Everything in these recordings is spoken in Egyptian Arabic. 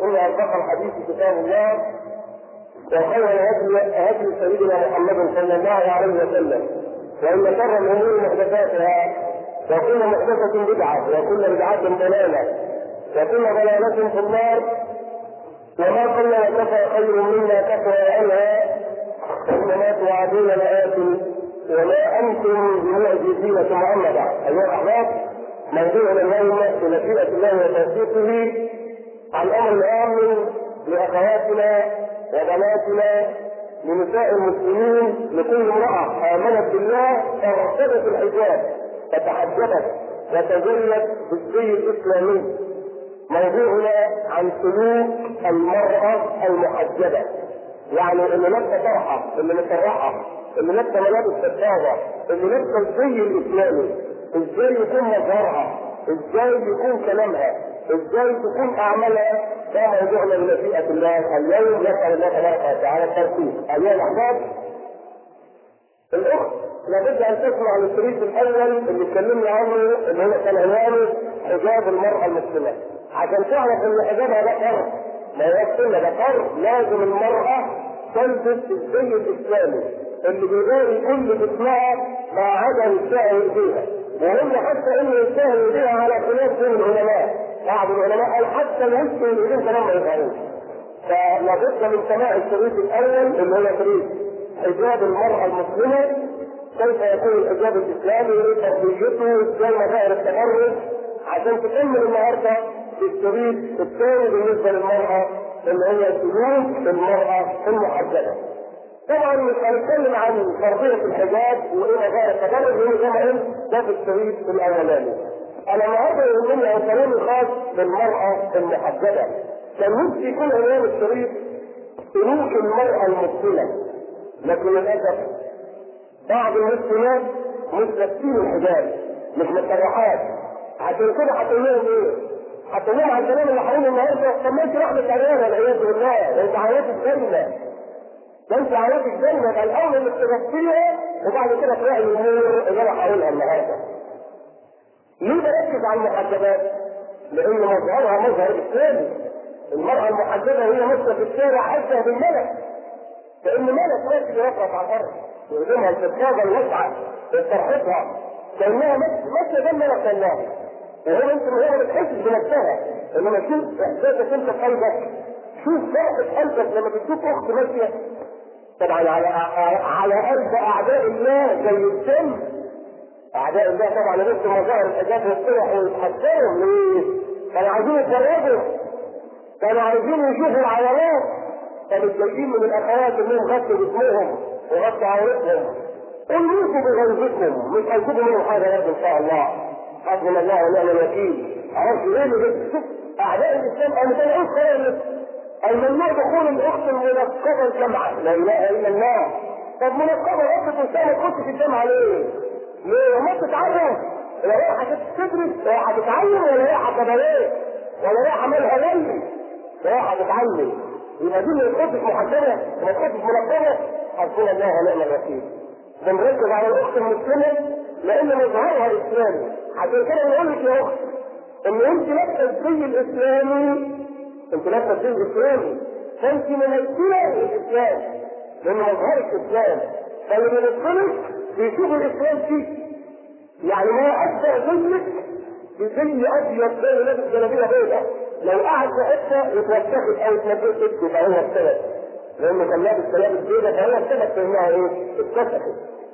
ان اصدق الحديث كتاب الله وخير الهدي هدي سيدنا محمد صلى الله عليه وسلم وان شر الامور محدثاتها وكل محدثه بدعه وكل بدعه ضلاله وكل ضلاله في النار وما قل وكفى خير مما كفى عنها انما توعدون لآت وما انتم بمعجزين ثم اما بعد ايها الاحباب موضوعنا اليوم بمشيئه الله وتوفيقه عن امر عام لاخواتنا وبناتنا لنساء المسلمين لكل امراه امنت بالله فارتدت الحجاب فتحجبت وتزينت بالزي الاسلامي موضوعنا عن سلوك المراه المحجبه يعني اللي لابسه طرحه اللي مترحه اللي لابسه ملابس فتاوى اللي لابسه الزي الاسلامي ازاي يكون مظهرها ازاي يكون كلامها ازاي تكون اعمالها ده موضوعنا بمشيئه الله اليوم نسال الله تبارك وتعالى التوفيق ايها الاحباب الاخت لابد ان تسمع الشريط الاول اللي اتكلمنا عنه اللي هو كان عنوانه حجاب المراه المسلمه عشان تعرف ان حجابها ده فرض ما هو السنه ده فرض لازم المراه تلبس الزي الاسلامي اللي بيقول كل جسمها ما عدا نساء ايديها وهم حتى ان نساء ايديها على خلاف بين العلماء بعض العلماء قال حتى الوش الايدين كمان ما يفعلوش فلابد من سماع الشريط الاول اللي هو شريط حجاب المراه المسلمه كيف يكون الحجاب الاسلامي وايه تربيته ازاي مظاهر التبرج عشان تكمل النهارده في الشريط الثاني بالنسبه للمراه اللي هي سلوك المراه المحجبه طبعا مش هنتكلم عن فرضية الحجاب وايه مظاهر التبرج لان زي ما قلت ده في الشريط الاولاني. انا النهارده يهمني كلامي خاص بالمرأة المحجبة. كان نفسي يكون عنوان الشريط سلوك المرأة المسلمة. لكن للأسف بعض المسلمات مش لابسين الحجاب مش متسرحات. عشان كده هتقول لهم ايه؟ هتقول لهم على الكلام اللي هقوله النهارده طب ما انت رحمة عيالها والعياذ بالله، ده انت عيالك الجنة. ده انت عارف الجنه يبقى الاول انك تغطيها وبعد كده تلاقي الامور اللي انا هقولها النهارده. ليه بركز على المحجبات؟ لان مظهرها مظهر اسلامي. المراه المحجبه هي ماشيه في الشارع حاسه بالملك. كان ملك ماشي بيرقص على الارض ويقدمها الفضفاضه الواسعه بطرحتها كانها ماشيه جنب ملك الله. وهو انت هو ما بتحسش بنفسها انما شوف احساسك انت في قلبك شوف فرحة قلبك لما بتشوف اخت ماشيه طبعا على على قلب اعداء الله زي السم اعداء الله طبعا لسه مظاهر الحجاب والصلح ويتحسنوا ليه؟ كانوا عايزين يتفرجوا كانوا عايزين يشوفوا العورات كانوا جايين من الاخوات انهم غطوا جسمهم وغطوا عورتهم انيسوا بغيظكم مش هيجيبوا منهم حاجه برضه ان شاء الله حسبنا الله ونعم الوكيل عرفت ليه اللي شوف اعداء الاسلام قاموا طلعوا خير الممنوع دخول الاخت المنقبه الجامعه لا اله الا الله طب منقبه اخت انسان تخش في الجامعه ليه؟ ليه؟ ما تتعرف ولا رايحه تدرس رايحه تتعلم ولا رايحه كباريه ولا رايحه مالها ليل رايحه تتعلم يبقى دي ما تخش محجبه وما تخش منقبه حسبنا الله ونعم الوكيل بنركز على الاخت المسلمه لان مظهرها اسلامي عشان كده بنقول لك يا اخت ان انت لابسه الزي الاسلامي انت لابسه الدين الاسلامي فانت ممثله للاسلام لان مظهرك اسلام فاللي بيمثلك بيشوف الاسلام فيك يعني ما ابدا ظلك بزي ابيض زي لابس جلابيه بيضاء لو قعد في حته يتوسخت او يتنبسط يبقى هو السبب لانه كان لابس ملابس بيضاء فهو السبب في انها ايه؟ اتسخت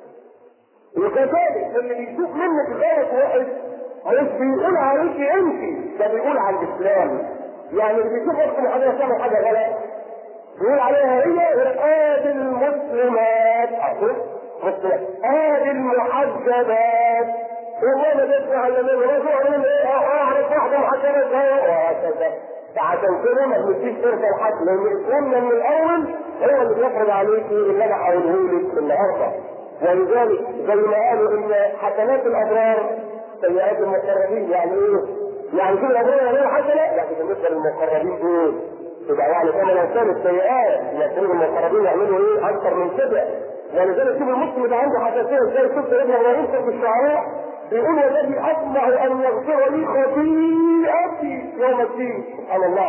وكذلك اللي بيشوف منك غلط واحد مش بيقول عليك انت ده بيقول على الاسلام يعني اللي بيشوف اخت محجبه تعمل حاجه غلط يقول عليها هي ادي المسلمات اهو مسلمات ادي المحجبات والله بيسمع اللي من رجوع من ايه اعرف واحده محجبه وهكذا فعشان كده ما بنديش فرصه لحد لان اسلامنا من الاول هو اللي بيفرض عليكي اللي انا هقوله لك النهارده ولذلك زي ما قالوا ان حسنات الابرار سيئات المقربين يعني ايه؟ يعني كل الابرار غير حسنه لكن بالنسبه للمقربين دول يبقى يعني كما لو كانت سيئات يكون المقربين يعملوا ايه اكثر من كده ولذلك شوف المسلم اللي عنده حساسيه ازاي شفت ابن ابراهيم في الشعراء بيقول والذي اطمع ان يغفر لي خطيئتي يوم الدين سبحان الله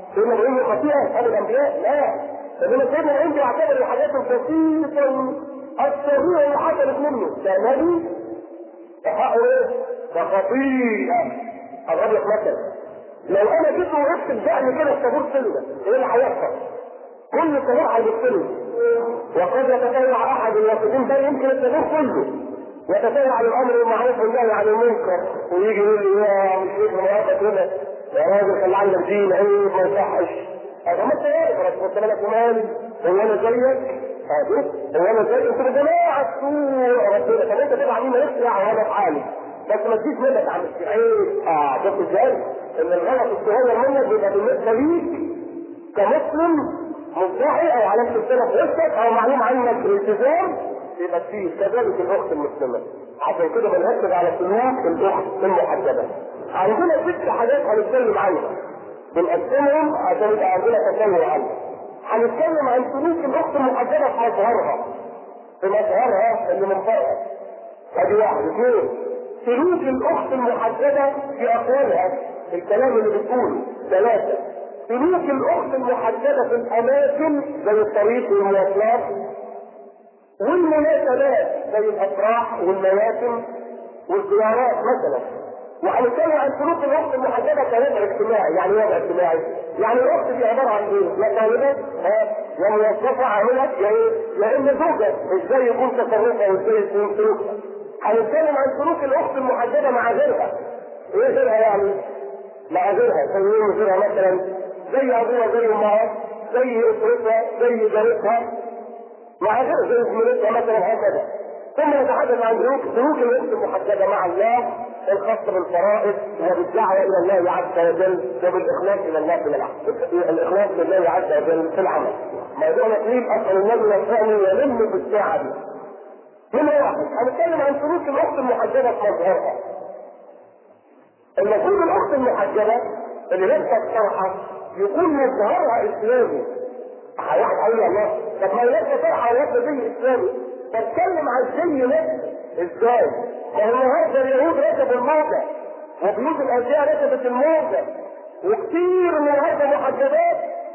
سيدنا ابراهيم خطيئه ابو الانبياء لا انما سيدنا ابراهيم بيعتبر الحاجات البسيطه الصغيره اللي حصلت منه ده نبي حقه ايه؟ ده خطيئه اضرب لك مثل لو انا جيت وقفت الدقن كده في طابور سلة ايه اللي هيحصل؟ كل الطابور هيبص وقد يتطلع احد الوافدين ده يمكن الطابور كله يتساءل عن الامر بالمعروف والنهي عن المنكر ويجي يقول لي يا مش فكره مؤقت هنا يا راجل خلي عندك دين عيب ما يصحش هذا ما انت عارف انا كنت مالك ومالي هو انا زيك هو انا زيك انتوا يا جماعه السوء ربنا طب انت تبع مين يسرع وانا في حالي بس ما تجيش منك عم عيب اه شفت ازاي؟ ان الغلط الصغير منك بيبقى بالنسبه ليك كمسلم مدعي او علامه السنه في وشك او معلوم عنك بالالتزام يبقى فيه كذلك الاخت المسلمه عشان كده بنركز على سلوك الاخت المحجبه عندنا ست حاجات هنتكلم عنها بنقسمهم عشان يبقى عندنا تكلم عنها هنتكلم عن سلوك الاخت المحجبه في مظهرها في مظهرها اللي من بره ادي واحد اثنين سلوك الاخت المحجبه في اقوالها الكلام اللي بتقوله ثلاثه سلوك الاخت المحجبه في الاماكن زي الطريق والمواصلات والمناسبات زي الافراح والمواسم والزيارات مثلا وهنتكلم عن سلوك الاخت المحجبه كوضع اجتماعي، يعني وضع اجتماعي، يعني الاخت دي عباره عن ايه؟ يا طالبه ها يا موظفه عامله يا ايه؟ يا اما زوجه ازاي يكون تصرفها وازاي يكون سلوكها. هنتكلم عن سلوك الاخت المحجبه مع غيرها. ايه غيرها يعني؟ مع غيرها، زي ايه غيرها مثلا؟ زي ابوها زي امها، زي اسرتها، زي جارتها، مع غير زي زميلتها مثلا هكذا ثم نتحدث عن سلوك سلوك الاخت المحدده مع الله الخاص بالفرائض وبالدعوه الى الله عز وجل وبالاخلاص الى الله في العمل الاخلاص لله عز وجل في العمل موضوع نقيب اصل النبي يسالني يلم في الساعه دي من واحد هنتكلم عن سلوك الاخت المحجبه في مظهرها المفروض الاخت المحجبه اللي لابسه الطرحه يكون مظهرها اسلامي واحد هيقول الله طب ما لابسه طرحه ولابسه زي اسلامي بتكلم عن الزي نفسه ازاي؟ ما هو النهارده اليهود ركبوا الموضه وبيوت الازياء ركبت الموضه وكثير من النهارده محجبات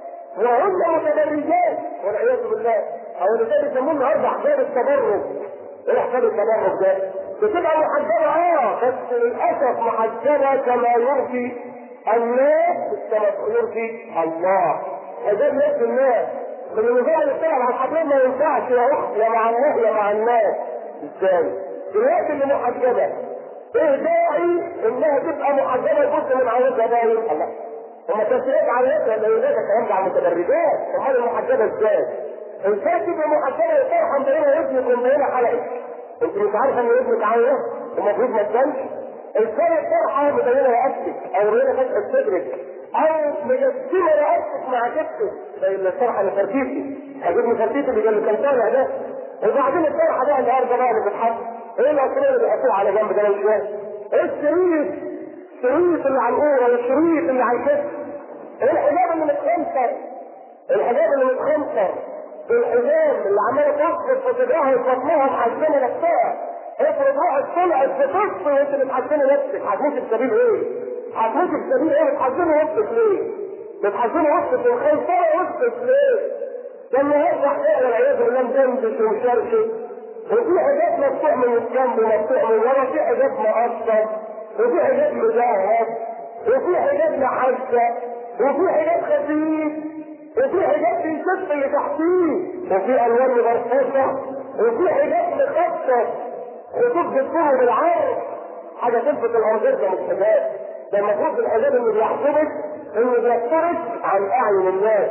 وهن متبرجات والعياذ بالله او اللي ده بيسموه النهارده حجاب التبرج ايه حجاب التبرج ده؟ بتبقى محجبه اه بس للاسف محجبه كما يرضي الناس كما يرضي الله حجاب ناس الناس من النظام اللي بتلعب على الحجاب ما ينفعش يا اخت يا مع الله يا مع الناس ازاي؟ دلوقتي اللي محجبه ايه داعي انها تبقى محجبه جزء من عورتها باين الله هما تفسيرات عورتها اللي هناك الكلام ده عن المتبرجات امال المحجبه ازاي؟ ازاي تبقى محجبه يطرح مبينه ابنك ومبينه حلقك انت مش عارفه ان ابنك عوره المفروض ما تبانش ازاي الطرحه مبينه رقبتك او مبينه فتحه صدرك او مجسمه رقبتك مع كتفك زي الطرحه الفرتيتي هجيب الفرتيتي اللي كان طالع ده وبعدين الطرحه بقى النهارده بقى اللي بتتحط ايه الاسرار اللي بيحطوها على جنب ده مش فاهم ايه الشريط الشريط اللي على الاوره والشريط اللي على الكتف ايه الحجاب اللي متخنصر الحجاب اللي متخنصر الحجاب اللي عماله تخبط في صدرها وبطنها محزنه نفسها افرض واحد طلعت في طفل وانت بتحزني نفسك هتموتي في سبيل ايه؟ هتموتي في سبيل ايه؟ بتحزني نفسك ليه؟ بتحزني نفسك ومخنصره نفسك ليه؟ ده النهارده حكايه والعياذ بالله مدندش ومشرشف وفي حاجات مفتوح من الجنب ومفتوح من ورا في حاجات مقصر وفي حاجات مجهز وفي حاجات محجة وفي حاجات خفيف وفي حاجات في الكتف اللي تحتيه وفي الوان مرفوعة وفي حاجات مخصص خطوط بالطول بالعرض حاجه تلفت الانظار ده مش حجاب ده المفروض الحجاب اللي بيحجبك انه بيسترك عن اعين الناس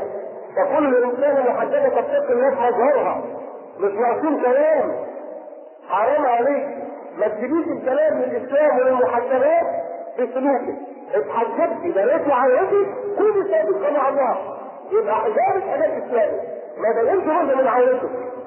فكل انسان محجبه تتقي الناس مظهرها مش معصوم كلام حرام عليك ما تجيبيش الكلام من الاسلام والمحجبات بسلوكك اتحجبتي بنيتي عورتك كل صادقه مع الله يبقى حجابك حاجات اسلامي ما بينش جزء من عورتك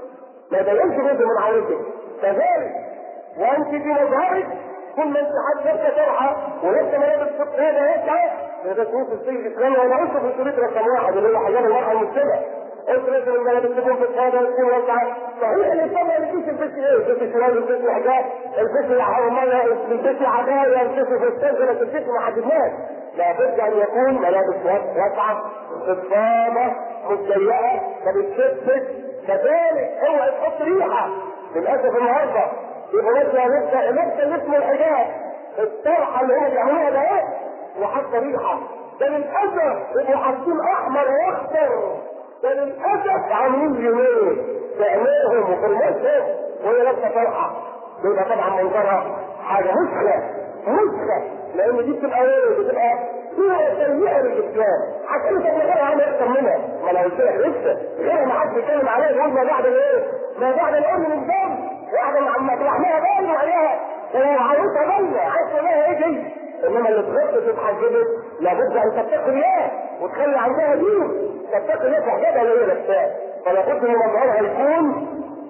ما بينش جزء من عورتك كذلك وانت في مظهرك كل ما انت حد طرحه ولسه ملابس فقهيه ده يسعى ده تكون في السجن الاسلامي وانا قلت في الشريط رقم واحد اللي هو حجاب المراه المسلمه قلت لازم الملابس تكون في الصاده وتكون واسعه صحيح الاسلام ما يلبسش البس ايه؟ البس شمال البس حجاب البس حرمانه البس عبايه البس في السجن ما تلبسش ما حددناش لابد ان يكون ملابس واسعه فضفاضه مضيقه ما بتشفش كذلك اوعى تحط ريحه للاسف النهارده يبقى مثلا نبدا نبدا اللي اسمه الحجاب الطرحه اللي هم بيعملوها ده ايه؟ وحاطه ريحه ده للاسف يبقوا حاطين احمر واخضر ده للاسف عاملين جنيه في عينيهم وفي المسجد وهي لابسه طرحه يبقى طبعا منظرها حاجه مسخه مسخه لان دي بتبقى ايه؟ بتبقى صورة سيئة للإسلام، عشان كده غيرها عم يحصل منها، ما أنا قلت لك لسه، غيرها ما حدش يتكلم عليها يقول ما بعد الإيه؟ ما بعد الأم من الدم، واحدة ما تلحمها بالي عليها، وعروسها بالي، عايز تقول لها إيه دي؟ انما اللي اتغطت واتحجبت لابد ان تتقي الله وتخلي عندها دين تتقي الله في حجابها اللي هي لابساه فلابد ان مظهرها يكون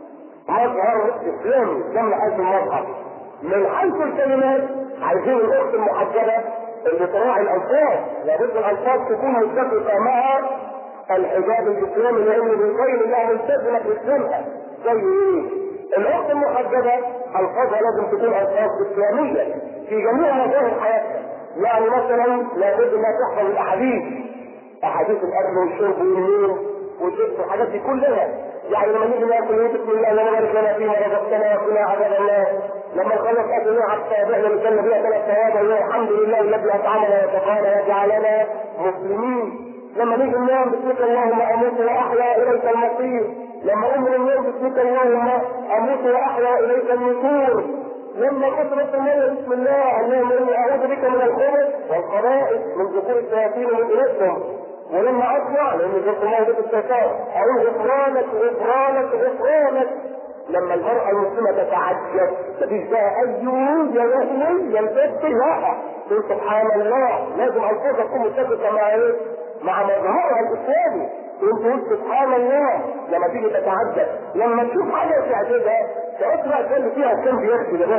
مظهر اسلامي كما حيث المظهر من حيث الكلمات عايزين الاخت المحجبه اللي تراعي الالفاظ لابد الالفاظ تكون متفقه مع الحجاب الاسلامي لان بيبين انها ملتزمه باسلامها زي ايه؟ الاخت المحجبه الفاظها لازم تكون الفاظ اسلاميه في جميع مظاهر حياتها يعني مثلا لابد انها تحفظ الاحاديث احاديث الاكل والشرب والنوم واللبس والحاجات دي كلها يعني لما نيجي ناكل بسم الله اللهم بارك لنا فيما رزقتنا وقنا عذاب النار لما نخلص اكلنا على الصابع نسلم بها ثلاث ثواب الحمد لله الذي اطعمنا وسقانا وجعلنا مسلمين لما نيجي ننام بسمك اللهم اموت واحيا اليك المصير لما اقوم من النوم بسمك اللهم اموت واحيا اليك النشور لما كنت بس المية بسم الله اللهم اني اعوذ بك من الخبث والخبائث من ذكور الشياطين ومن اناثهم ولما اطلع لان ذكر الله بك الشيطان اقول غفرانك غفرانك غفرانك لما المرأة المسلمة تتعجب مفيش بقى أي يا وهمي يلتفت لا تقول سبحان الله لازم ألفاظها تكون متفقة مع إيه؟ مع مظهرها الإسلامي وانت قلت سبحان الله لما تيجي تتعجب لما تشوف حاجه تعجبها تقرا تقول فيها كان بيحكي ده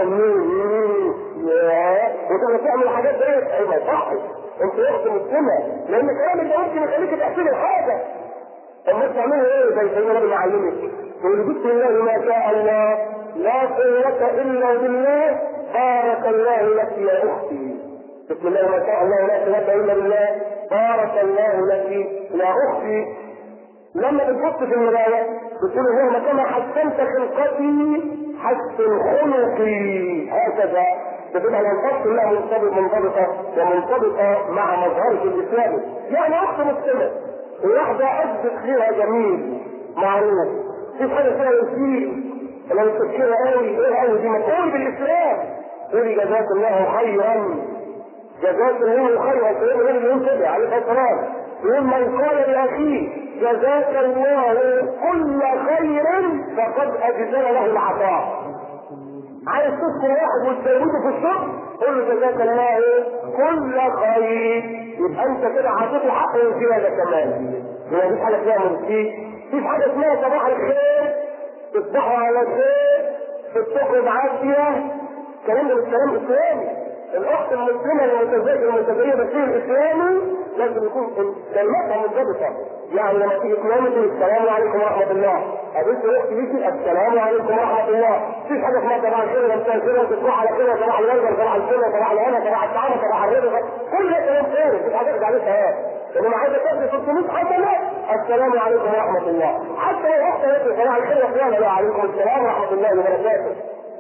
وتبقى تعمل حاجات ديت اي ما صحش انت اخت مسلمه لان كلامك ده ممكن يخليك تحسب الحاجه الناس تعملوا ايه زي سيدنا النبي يعلمك يقول بسم الله ما شاء الله لا قوة إلا بالله بارك الله لك يا أختي بسم الله ما شاء الله لا قوة إلا بالله بارك الله لك يا أختي لما بتبص في المراية بتقول اللهم كما حسنت خلقتي حسن خلقي هكذا بتبقى الانفاق كلها منطبق منطبقة ومنطبقة مع مظهرك الإسلامي يعني أخت مسلمة واحدة أثبت فيها جميل معروف في حاجة فيها يسير لو تفكرها قوي ايه قوي دي مفعول بالإسلام قولي جزاك الله خيرا جزاك الله خيرا سيدنا النبي يقول كده عليه الصلاة والسلام يقول من قال لاخيه جزاك الله كل خير فقد اجزل له العطاء عايز تذكر واحد وتزوده في الشغل قول له جزاك الله كل خير يبقى انت كده عطيته حقه وزياده كمان هي مفيش حاجه فيها مرسي مفيش حاجه اسمها صباح الخير تصبحوا على خير تتخذ عافيه الكلام ده مش كلام اسلامي الاخت المسلمه المتزوجه المتزوجه بالدين الاسلامي لازم يكون كلمتها منضبطه يعني لما تيجي تنامي تقول السلام عليكم ورحمه الله قابلت اختي ليكي السلام عليكم ورحمه الله مفيش حاجه اسمها صباح الخير ولا مساء الخير وتصبح على خير صباح الورده صباح الفل صباح الهنا صباح الطعام صباح الرضا كل ده كلام خير مفيش حاجه عليه ثواب انما عايزه تاخدي 600 حسنه السلام عليكم ورحمه الله حتى لو اختي قالت صباح الخير يا اخوانا لا عليكم السلام ورحمه الله وبركاته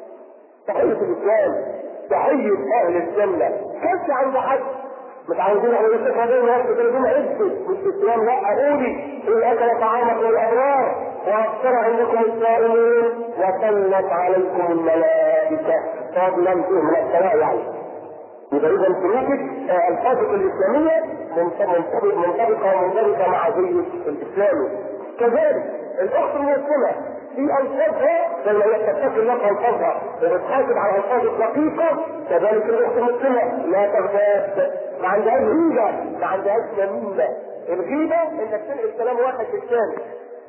تحيه الاسلام تحية أهل الجنة كنت عند حد متعودين على الشيخ هذول الناس بتقولون عزة مش الإسلام لا قولي إن أكل طعامك للأبرار وأكثر عندكم الصائمين وسلت عليكم الملائكة فضلا فيهم من السماء يعني يبقى إذا سلوكك ألفاظك الإسلامية منطبقة ومنطبقة مع زي الإسلامي كذلك الأخت المسلمة في الفاظها زي ما هي تتقي الله في الفاظها وبتحاسب على الفاظ الدقيقه كذلك الاخت المسلمه لا تغتاب ما عندهاش غيبه ما عندهاش نميمه الغيبه انك تنقل كلام واحد للثاني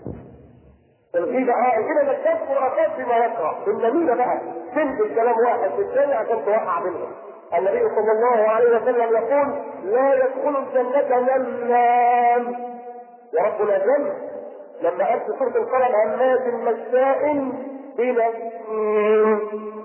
الغيبة اه الغيبة انك تذكر اخاك بما يكره النميمة بقى تنقل كلام واحد للثاني عشان توقع بينهم النبي صلى الله عليه وسلم يقول لا يدخل الجنة نمام وربنا جل لما قال في سورة القلم هماز مشاء بنميم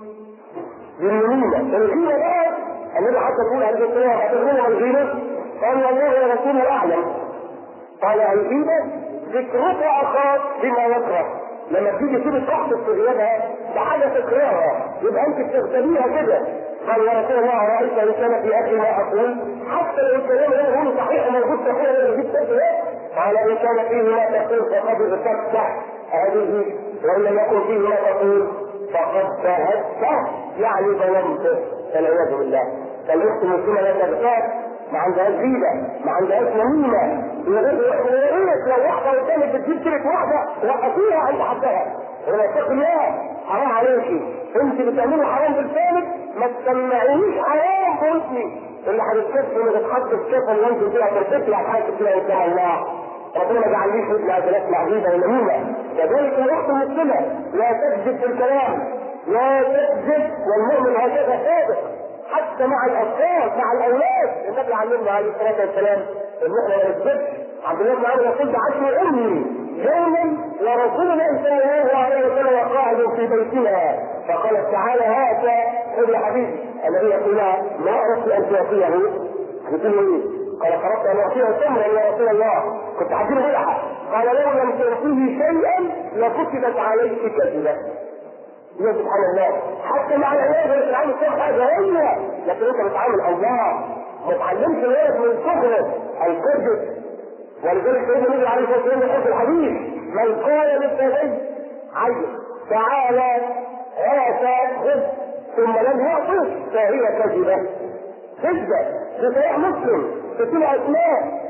بالنميمة الغيبة بقى النبي حتى يقول عليه الصلاة والسلام أتدرون عن الغيبة؟ قال والله ورسوله أعلم قال الغيبة ذكرك اخاك بما يكره لما تيجي تيجي تحصل في غيابها بحاجه تكرهها يبقى انت بتغتبيها كده قال يا رسول الله رايت ان كان في اخي ما اقول حتى لو الكلام ده هو صحيح موجود في اخويا اللي جبت ده قال ان كان فيه ما تقول فقد ذكرت هذه وان لم يكن فيه ما تقول فقد بهت يعني ظلمته والعياذ بالله فالاخت المسلمه لا تغتاب ما عندهاش غيبه ما عندهاش نميمه ويقول لو واحده قدامك بتجيب سيره واحده وقفيها عند حدها ولا اتق الله حرام عليكي انت بتعملي حرام بلسانك ما تسمعينيش حرام باسمي اللي هتتكفي اللي تتحط في كفن اللي انت فيها ترتكي على حاجه كده قدام الله ربنا ما جعلنيش مثل هذا اسمع غيبه ونميمه كذلك الاخت المسلمه لا تكذب في الكلام لا تكذب والمؤمن هكذا صادق حتى مع الاطفال مع الاولاد النبي علمنا عليه الصلاه والسلام ان احنا ما نكذبش عبد الله بن عمرو يقول دعتني امي يوما ورسول الله صلى الله عليه وسلم قاعد في بيتها فقالت تعالى هذا خذ يا حبيبي الذي يقول لها ما اردت ان تعطيه قلت له ايه؟ قال قررت ان اعطيه تمرا يا رسول الله كنت هديله ملحه قال لو لم تعطيه شيئا لكتبت عليك كذبه يا سبحان الله حتى مع العيال اللي بتتعامل كل حاجه هي لكن انت بتعامل الله ما تعلمش الولد من صغره الكذب ولذلك سيدنا النبي عليه الصلاه والسلام يقول في الحديث من قال للثاني عيل تعالى ولا تاخذ ثم لم يعطه فهي كذبه كذبه في صحيح مسلم تقول اسماء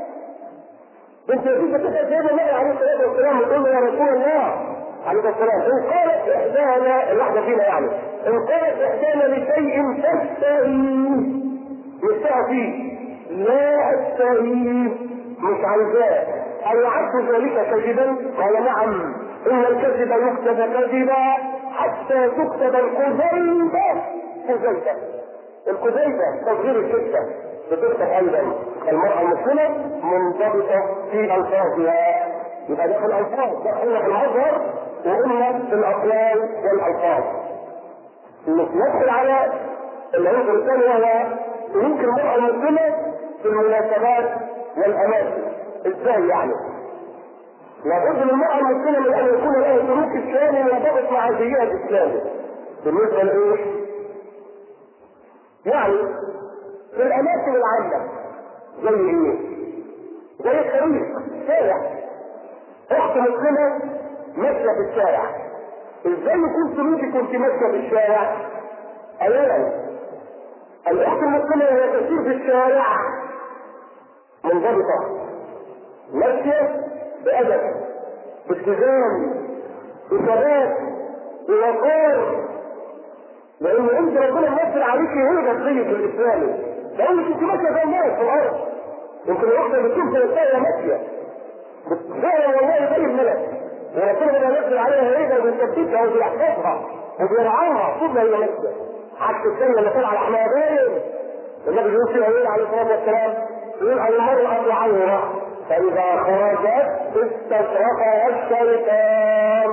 بنت يزيد تسال سيدنا النبي عليه الصلاه والسلام وتقول له يا رسول الله عليه السلام ان قالت احدانا الواحده فينا يعني ان قالت احدانا لشيء تستهي نفسها فيه لا استهي مش عايزاه أيعد ذلك كذبا؟ قال نعم إن الكذب يكتب كذبا حتى تكتب الكذيبة كذيبة الكذيبة تصغير الكذبة بتكتب أيضا المرأة المسلمة منضبطة في ألفاظها يبقى ده في الألفاظ ده قلنا في المظهر وقلنا في الأقوال والألفاظ ندخل على العنصر الثاني وهو سلوك المرأة المسلمة في المناسبات والاماكن ازاي يعني لابد للمرأة المسلمة من ان يكون لها سلوك اسلامي منضبط مع زيها الاسلامي بالنسبة لايه؟ يعني في الاماكن العامة زي ايه؟ زي الطريق شارع اخت مسلمة ماشية في الشارع ازاي يكون سلوكك وانت ماشية في الشارع؟ اولا الاخت المسلمة وهي تسير في الشارع منضبطة ماشية بأدب بالتزام بثبات بوقار لأن أنت ربنا منزل عليك هيبة زيك الإسلامي لأنك أنت ماشية زي الناس في الأرض يمكن الواحدة بتشوف زي الثانية ماشية بتلاقي والله زي الملك وربنا بينزل عليها هيبة وبيثبتها وبيحفظها وبيرعاها طول ما هي ماشية عكس الثانية اللي طلع على حمادين النبي يقول فيها ايه عليه الصلاة والسلام يقول المرأة عورة فإذا خرجت استشرفها الشيطان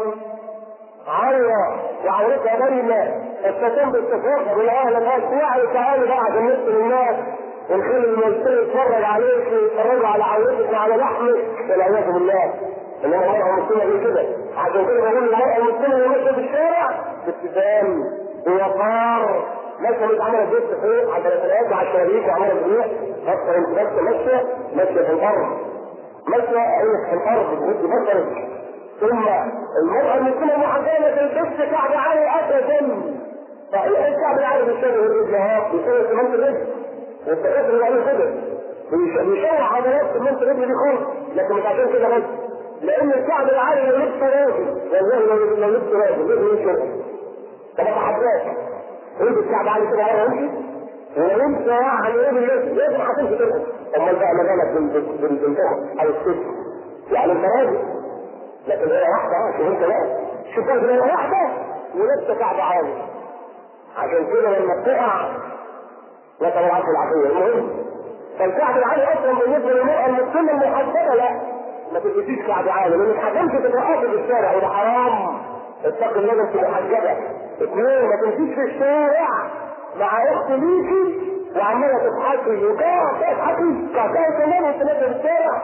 عورة وعورتها مريمة الشيطان باستشرافها بيقول أهلا الناس وعي تعالي بقى عشان نسأل الناس ونخلي المسلم يتفرج عليك ويتفرجوا على عورتك وعلى لحمك والعياذ بالله انما المرأة المسلمة دي كده عشان كده بقول المرأة المسلمة اللي ماشية في الشارع بابتسام بوقار ماشيه مش عملت بيت فوق على الثلاثات على الشبابيك وعملت ريح بس انت بس ماشيه ماشيه في الارض ماشيه عينك في الارض بتمد بصرك ثم المرأة المسلمة محجبة تلبس كعب عالي ابدا صحيح الكعب العالي بيشتغل الرجل اهو بيشتغل سمنت الرجل والتقاس اللي عليه كده بيشوح عضلات سمنت الرجل دي خالص لكن مش عشان كده بس لان الكعب العالي لو لبسه راجل والله لو لبسه راجل لازم يشوف طب اتحداك انت الكعب عالي كده ورا وامشي وانت يعني ايه بالليل لازم هتمشي كده امال بقى ما بالك بالبنتهم او الست يعني انت راجل لكن هي واحده شوف انت بقى شوف انت هي واحده ولابسه كعب عالي عشان كده لما بتقع نسال الله العافيه المهم فالكعب العالي اصلا بالنسبه للمراه المسلمه المحجبه لا ما تلبسيش كعب عالي لانك هتمشي تتوقفي في الشارع وده حرام اتقي الله انت محجبه اثنين ما تمشيش في الشارع مع اخت ليكي وعماله تضحكي وكده تضحكي كده كمان وانت ماشيه في الشارع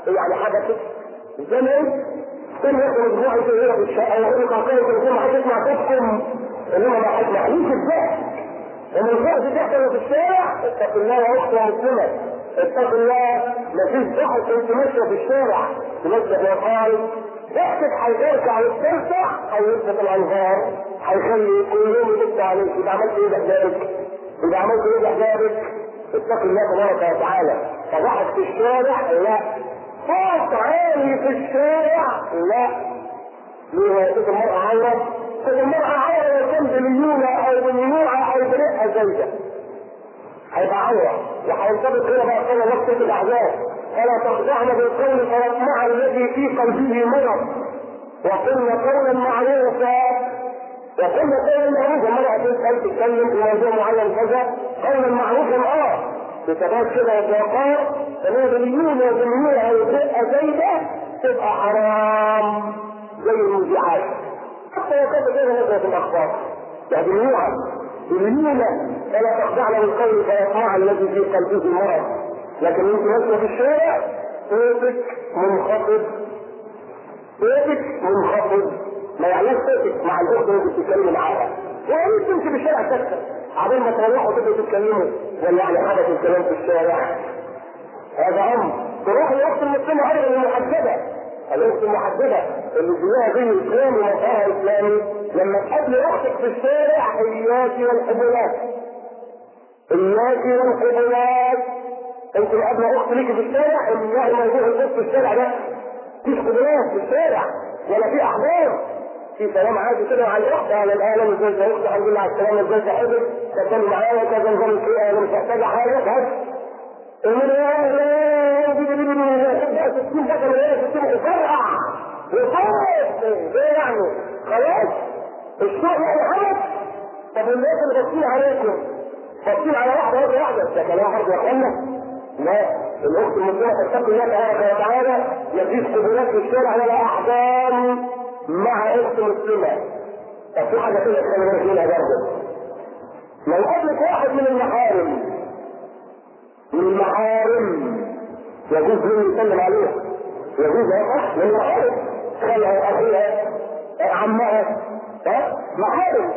يعني حدثت زمن كل ياخد مجموعه كبيره في الشقه ويقول لك عقائد الرسول ما حدش مع صوتكم انما ما حدش معلوش الضحك ومن الضحك تحصل في الشارع اتق الله يا اخت مسلمه اتق الله مفيش ضحك انت ماشيه في الشارع تمشي بوقاي ضحكك هيرجع وترجع هيثبت الانهار هيخلي كل يوم يدق عليك اذا عملت ايه بحجابك اذا عملت ايه بحجابك اتق الله تبارك وتعالى فضحك في الشارع لا صوت عالي في الشارع لا ليه هي المرأة عورة؟ تبقى المرأة عورة لو كان بليونة أو بليوعة أو برقة زوجة هيبقى عورة وهينطبق هنا بقى قول الله في الأحزاب فلا تخضعن بالقول فيطمع الذي في قلبه مرض وقلنا قولا معروفا وقلنا قولا معروفا المرأة تسأل تتكلم في موضوع معين كذا قولا معروفا اه بثبات كده وبوقار فهي باليوم وباليوم وتبقى زايدة تبقى حرام زي المذيعات حتى لو كانت غير نزلة في الأخبار يعني باليوم باليوم فلا تخضعن بالقول فيطمع الذي في قلبه مرض لكن انت ماشية في الشارع صوتك منخفض صوتك منخفض ما يعنيش صوتك مع الاخت اللي بتتكلم معاها يعني تمشي في الشارع تكتب بعدين ما تروحوا تبقوا تتكلموا ولا يعني حدث الكلام في الشارع هذا امر تروح الاخت المسلمه ايضا المحجبه الاخت المحجبه اللي فيها دين اسلامي ومظهرها اسلامي لما تقابل اختك في الشارع اياك والحبلات اياك والحبلات انت مقابله اخت ليكي في الشارع الله موضوع الاخت في الشارع ده مفيش حبلات في الشارع ولا في احبار في كلام عادي كده مع الاخت على الاهلا ازيك يا اختي الحمد لله على السلامه ازيك يا حبيبي تتكلم معايا كذا نظام ايه انا مش محتاجه حاجه بس ومن يا تبدا تسكين بقى من ايه تسكين وفرقع وفرق ايه يعني خلاص الشوق يعني حدث طب الناس اللي باصين عليكم باصين على واحده واحده واحده ده كلام برضه يا اخوانا لا الاخت المسلمه تتقي الله تبارك وتعالى مفيش قبولات في الشارع ولا احزان مع اخت مسلمه طب في حاجه كده خلي بالك منها برضه لو قابلك واحد من المحارم من المحارم يجوز له يسلم عليها يجوز صح من المحارم خالها اخيها عمها ها محارم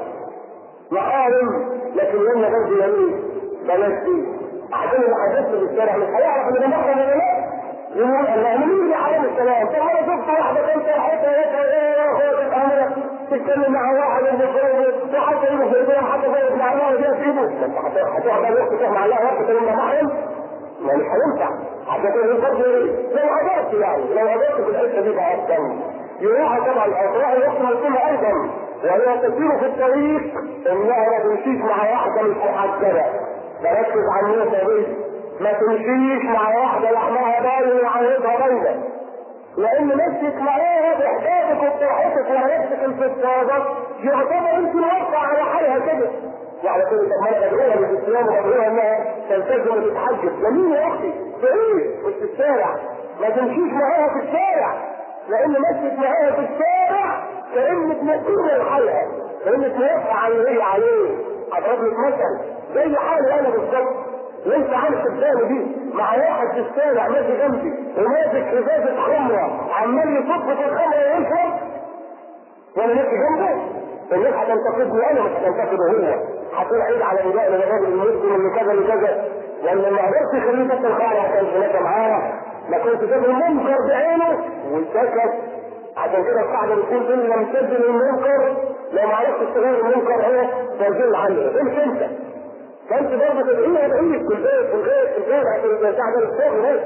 محارم لكن لما برضه يمين بلاش دي عشان اللي حدثت في الشارع مش هيعرف ان ده محرم ولا لا يقول الله مين اللي حرم السلام طب انا شفت واحده كنت حتى ايه اخوات الامر تتكلم مع واحد المفروض وحتى يبقى في ايديها حتى زي مع الله وهي في ايده انت هتقعد الوقت تروح مع الله وقت تقول محرم ما مش هينفع عشان كده برضه لو قدرت يعني لو قدرت في الحته دي بقى اصلا يروح طبعا الاطراف يحكم الكل ايضا وهي تسير في الطريق انها ما تمشيش مع واحده مش محجبه بركز على النقطه دي ما تمشيش مع واحده لحمها باين وعينها باينه لان نفسك معاها بحجابك وبطاعتك وعرفتك الفسادة يعتبر انت موقع على حالها كده يعني كده طب ما انا بدعوها للاسلام وبدعوها انها تلتزم وتتحجب جميل يا اختي بعيد مش في الشارع ما تمشيش معاها في الشارع لان مشيت معاها في الشارع كانك مسؤولة لحالها كانك موقع على اللي هي عليه اضرب لك مثل زي حالي انا بالظبط وانت عارف الثاني دي مع واحد في الشارع ماشي جنبي وماسك ازازه خمره عمال يصب في الخمره ويشرب وانا ماشي جنبه الناس هتنتقدني انا مش هتنتقده هو هتقول عيد على نداء للراجل المسلم اللي كذا اللي كذا لان ما قدرتش يخليه بس الخمره ما كانش ماشي معاه ما كنت جاب المنكر بعينه وسكت عشان كده القاعده بتقول ان لم تزل المنكر لو ما عرفتش تغير المنكر هو تزل عنه امشي انت فانت برضه تدعيها بعيد في البيت في البيت في البيت عشان تساعد الشغل بس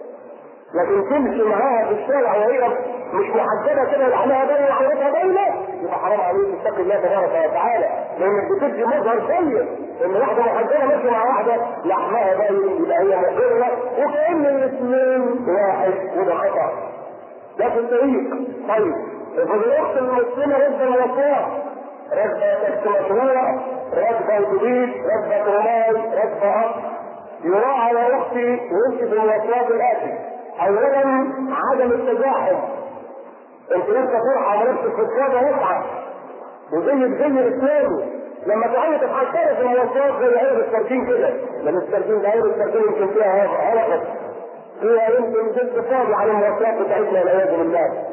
لكن تمشي معاها في الشارع وهي مش محدده كده لحمها باينه وعورتها باينه يبقى حرام عليك تتقي الله تبارك وتعالى لانك بتدي مظهر سيء ان واحده محجبه ماشيه مع واحده لحمها باين يبقى هي مقره وكان الاثنين واحد وده خطا ده في الطريق طيب فالاخت المسلمه رد الوفاه رد تكت مشروع رد جديد رد رماي رد أب يراعى على اختي وانت في المواصلات الاتي اولا عدم التزاحم انت لسه فرحه ونفسك في الصاده وسعه وزيك زي الاسلامي لما تعالي تتحسري في المواصلات زي عيب السردين كده لان السردين ده عيب السردين يمكن فيها هلقت هي يمكن جزء فاضي على المواصلات بتاعتنا والعياذ بالله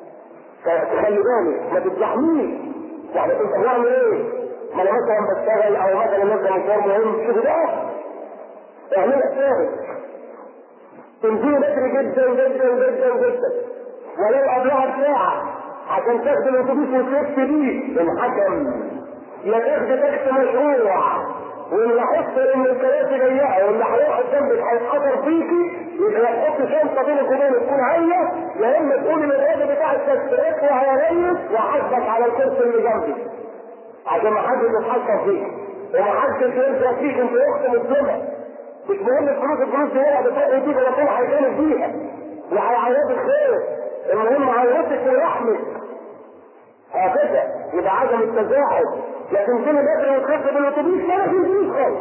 فخلي بالك ما تتزحميش يعني انت بتعمل ايه؟ ما انا مثلا بشتغل او مثلا مثلا مشوار مهم شوف ده اعملها ثابت تنزلي بدري جدا جدا جدا جدا ولو قبلها ساعة عشان تاخد الاتوبيس وتلف بيه الحكم يا تاخد تاكسي مشروع واللي هيحس ان الكراسي ضيقه واللي هيقعد جنبك هيتحضر فيكي يبقى يحط شنطه بينك وبينه تكون عاليه يا اما تقولي للراجل بتاع التاكسي اطلع يا ريس وحاسبك على الكرسي اللي جنبي عشان ما حدش يتحكم فيك وما حدش يرجع فيك انت اخت مسلمه مش مهم الفلوس الفلوس دي هي بتاخد دي ولا طول هيكون بيها وهيعيطك خير المهم عيطك ورحمك هكذا يبقى عدم التزاحم لكن كل بدري وتخف بالاتوبيس لا تنزليش خالص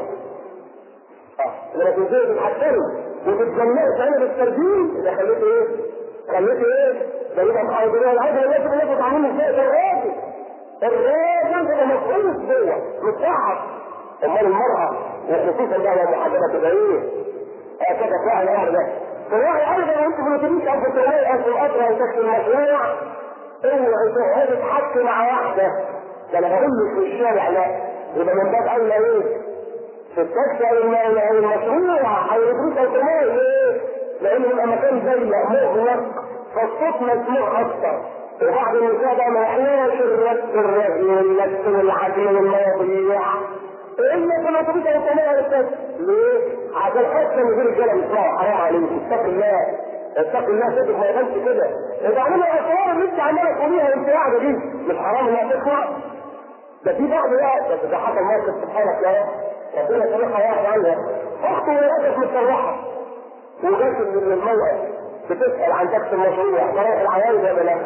لما تنزلي تتحسني وتتجنني تعمل الترجيل يبقى خليته ايه؟ خليته ايه؟ ده يبقى محاضرين العادة الناس اللي انتوا عاملين ازاي ده الراجل الراجل ده مفعول جوه متقعد امال المرأة وخصوصا بقى لو محاضرة تبقى ايه؟ هكذا فعل الامر ده فالواحد ايضا انت في الاتوبيس او في الطريق او في القطر او تحت المشروع اوعي تقعد تحكي مع واحده ده انا بقول لك في الشارع لا يبقى من باب اولى ايه؟ في التاكسي او المشروع او الاتوبيس او الطريق ايه؟ لانه يبقى مكان ضيق مغلق فالصوت مسموع اكثر وبعض النساء بقى ما يحلاش الرد الرجل واللبس والعدل والمواضيع الا في الاتوبيس او الطريق ليه؟ عشان حتى من غير الكلام يسمعوا حرام عليك اتق الله اتق الله صدق ما يبانش كده اذا عملنا الاسرار اللي انت عماله تقوليها وانت قاعده دي مش حرام انها تسمع ده في بعض لا بس ده حصل موقف سبحانك يا رب ربنا سامحها واحد عنها اخته ولادك متسرحه وجت من الموقف بتسال عن تاكسي المشروع رايح العيال ولا لا؟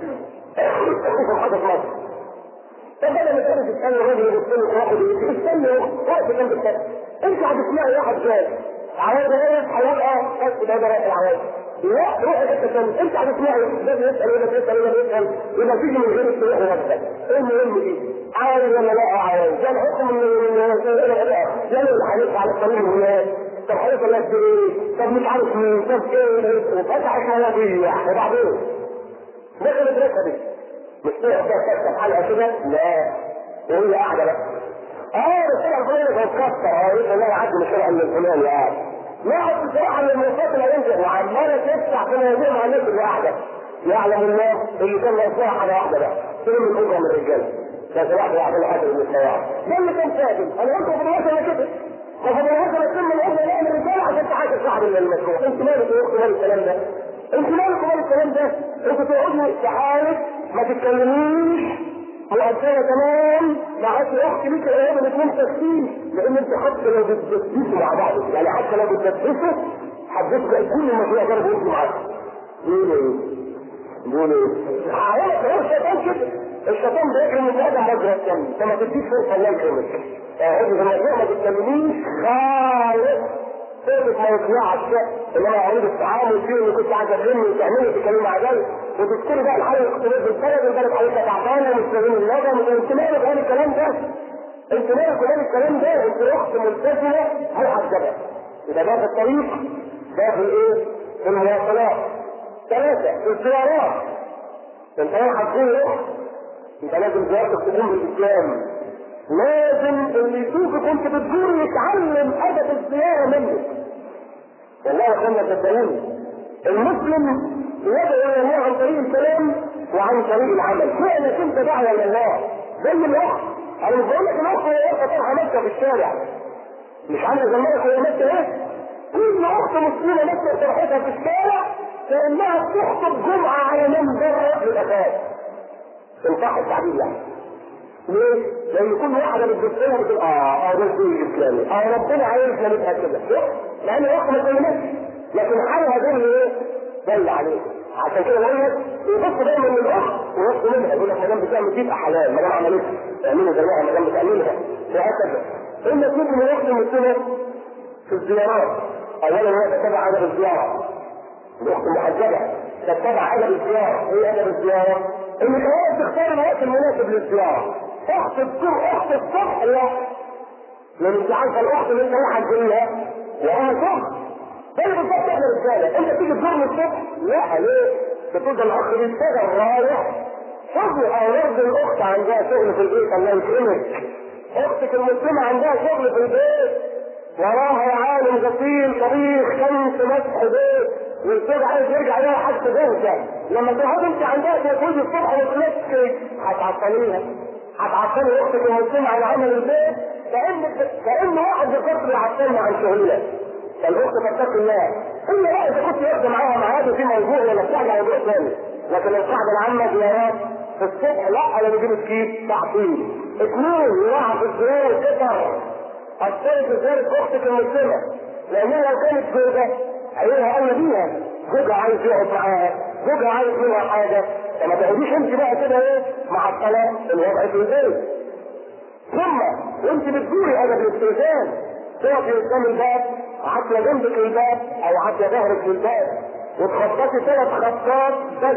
في محطه مصر فبدل ما كانت تسالني الراجل يبص لك واحد استني وقت جنب التاكسي انت هتسمعي واحد جاي عواد ايه هيقول اه بس ده ده رايح العواد لا روح حته ثانيه انت هتسمعي ده بيسال وده بيسال وده بيسال يبقى تيجي من غير تروح لنفسك ايه المهم دي؟ عاوز ولا لا عاوز؟ ده الحكم من لا اللي هيدفع على الطريق هناك طب هيوصل لك ايه؟ طب مش عارف مين طب ايه وفتح مواضيع وبعدين دخلت ركبت مش تقعد تفتح حلقه كده لا وهي قاعده بقى اه بس انا الفلاني بتكسر اه يقول لا عدي مش من الفلاني اه لا بصراحه من المواصلات اللي هينزل وعماله تفتح في مواضيع مع الناس اللي قاعده يعلم الله اللي كان ناقصها حاجه واحده بقى كل من اجره من الرجاله لكن واحده يعمل حاجه من السواعد ده اللي كان ساكن انا قلت في الوطن كده ففي الوطن اتم الاجره لا من الرجاله عشان تحاسب صاحب المشروع انت مالك يا اختي مال الكلام ده انت مالك ومال الكلام ده انت تقعدي تحارب ما تتكلميش مؤثرة تمام معاك اخت ليك الايام الاثنين تكتيل لان انت حتى لو بتدبسوا مع بعض يعني حتى لو بتدبسوا حبيت كل المشروع ده بيجي معاك بيقول ايه؟ بيقول ايه؟ هقول هو الشيطان كده الشيطان بيجري من ادم مجرى الدم فما تديش فرصه الله يكرمك اقعدي في الموضوع ما تتكلميش خالص ثابت ما يطلعش اللي انا عند التعامل فيه اللي كنت عايز اكلمني وتعملي تتكلمي مع جاي وتذكري بقى الحاله الاقتصاديه في البلد البلد حضرتك تعبانه ومش فاهمين اللغه انت مالك قال الكلام ده انت مالك قال الكلام ده انت اخت ملتزمه محجبه يبقى ده في الطريق ده في الايه؟ في المواصلات ثلاثه في الزيارات انت رايح تزور اخت يبقى لازم زيارتك تكون بالاسلام لازم اللي يشوفك وانت بتزور يتعلم ادب الزياره منك والله يا اخوانا صدقوني المسلم يدعو الى الله عن طريق الكلام وعن طريق العمل فعلا انت دعوه الى الله زي الاخت انا مش بقول لك الاخت هي واقفه طالعه ماشيه في الشارع مش عامله زمانك وهي ماشيه ايه؟ كل اخت مسلمه ماشيه فرحتها في الشارع كانها بتخطب جمعه على منبر للاخوات ان صح التعبير يعني ليه؟ لان كل واحده بتبص لها بتقول اه اه ده الدين الاسلامي اه ربنا عايزنا نبقى كده لان الاخت ما كلمتش لكن حالها دول ايه؟ دل عليه عشان كده بقول لك يبص دايما للاخت ويبص منها يقول لك ما دام بتعمل دي يبقى حلال ما دام عملتها اعملي زيها ما دام بتعملها وهكذا الا تيجي من الاخت المسلمه في الزيارات اولا هي تتبع عدد الزياره الاخت المحجبه تتبع عدد الزياره ايه عدد الزياره؟ ان الحياه تختار الوقت المناسب للزياره اخت تزور اخت الصبح لا لان انت عارفه الاخت اللي انت رايحه تزوريها وراها شغل زي بالظبط احنا رجاله انت تيجي تزورني الصبح لا ليه؟ بتقول ده الاخ بيشتغل رايح شغل او يرضي الاخت عندها شغل في البيت الله يكرمك اختك المسلمه عندها شغل في البيت وراها يا عالم غسيل طبيخ شمس مسح بيت والزوج عايز يرجع لها حتى زوجة لما تقعد انت عندها تاكل الصبح وتمسك هتعطليها هتعطلي اختك المسلمه عن عمل البيت كان كان واحد بالظبط بيعطلنا عن شغلنا فالاخت تتقي الله الا بقى اذا كنت واخده معاها معاد في موضوع ولا بتاع موضوع ثاني لكن القاعده العامه زيارات في الصبح لا انا بجيب الكيس تعطيل اثنين يوقع في الزرار كتر الثالث ذلك اختك المسلمه لانها لو كانت زوجه عيونها اولى بيها زوجها عايز يقعد معاها زوجها عايز منها حاجه فما تقعديش انت بقى كده ايه مع الطلاق الوضع في البيت ثم وانت بتدوري ادب الاستئذان تقفي قدام الباب عافيه جنبك الباب او عافيه ظهرك للباب وتخططي ثلاث خطات بس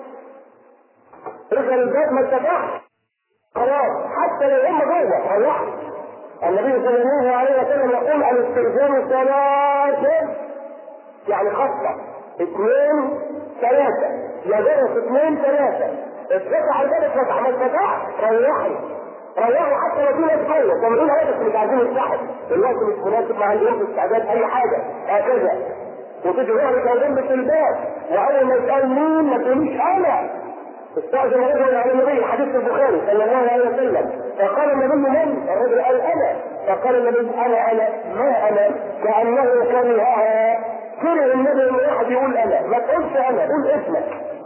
رجل الباب ما اتفتحش خلاص حتى لو هم جوه روحوا النبي صلى الله عليه وسلم يقول الاستئذان ثلاثة يعني خطة اثنين ثلاثة يا جرس اثنين ثلاثة اتفتح الباب اتفتح ما اتفتحش روحي روحي حتى لو في ناس جوه كانوا يقولوا هذا مش عايزين يفتحوا الوقت مش مناسب ما عندهمش استعداد اي حاجة هكذا وتيجي ظهرك او جنبك الباب واول ما يسال مين ما تقوليش انا استأذن رجل على النبي حديث البخاري صلى الله عليه وسلم فقال النبي من؟ الرجل قال انا فقال النبي انا انا ما انا كانه كرهها كره النبي ان واحد يقول انا ما تقولش انا قول اسمك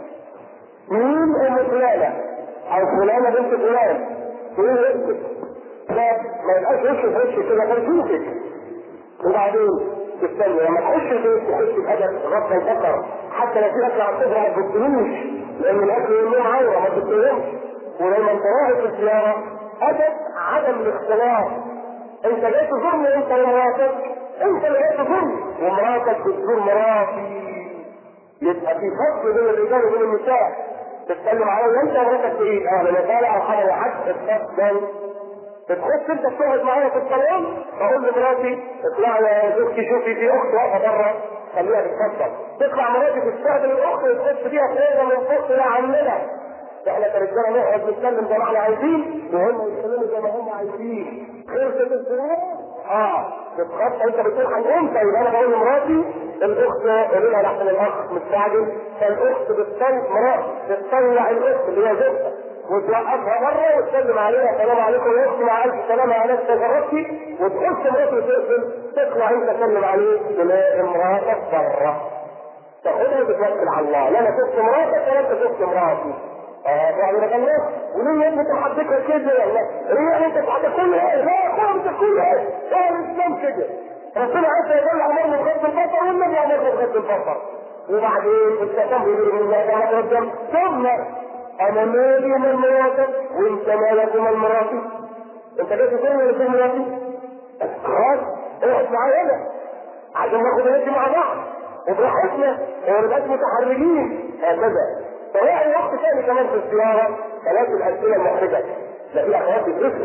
مين ام فلانه او فلانه بنت فلان تقول اسمك لا ما يبقاش وش في وش كده فرشوشك وبعدين تستنى لما تخش البيت تخش بهدف غض البصر حتى لو في اكل على الصبح ما تبصلوش لان الاكل يوم عوره ما تبصلوش ولما انت رايح في الزياره ادب عدم الاختلاط انت جاي تزورني انت ومراتك انت اللي جاي تزورني ومراتك بتزور مراتي يبقى في فصل بين الرجال وبين النساء تتكلم عليا انت ومراتك بايه؟ اهلا وسهلا او حاجه لحد اتفضل بتخش انت تقعد معايا في الصالون اقول لمراتي اطلعي يا زوجتي شوفي في اخت واقفه بره خليها تتفضل تطلع مراتي تستقبل الاخت وتخش فيها خير من فوق يا عمنا احنا كرجاله نقعد نتكلم زي ما احنا عايزين وهم يتكلموا زي ما هم عايزين خلصت الصلاه اه تتخطى انت بتقول عن امتى يبقى انا بقول لمراتي الاخت قولي لها لحسن الاخ مستعجل فالاخت بتطلع مراتي بتطلع الاخت اللي هي زوجتها وتوقفها مره وتسلم عليها السلام عليكم يا اختي مع الف سلامه على نفسك جربتي وتخش مراتي وتقفل تطلع انت تسلم عليه تلاقي مراتك بره تاخدها وتتوكل على الله لا انا شفت مراتك ولا انت شفت مراتي اه يعني ده كان ناس وليه انت تحدثها كده ولا ليه انت تحدث كل ايه لا خلاص انت كل ايه اه الاسلام كده ربنا عز وجل امرنا بغض البصر والنبي امرنا بغض البصر وبعدين انت تنظر من الله تعالى قدام ثم انا مالي من مراتك وانت مالك من مراتي انت جاي تقول ولا تقول مراتي خلاص اقعد معايا انا عشان ناخد هدي مع بعض وبراحتنا وما نبقاش متحرجين هكذا فواحد وقت ثاني كمان في الزيارة ثلاث الأسئلة المحرجة لا في أخوات بتدرسوا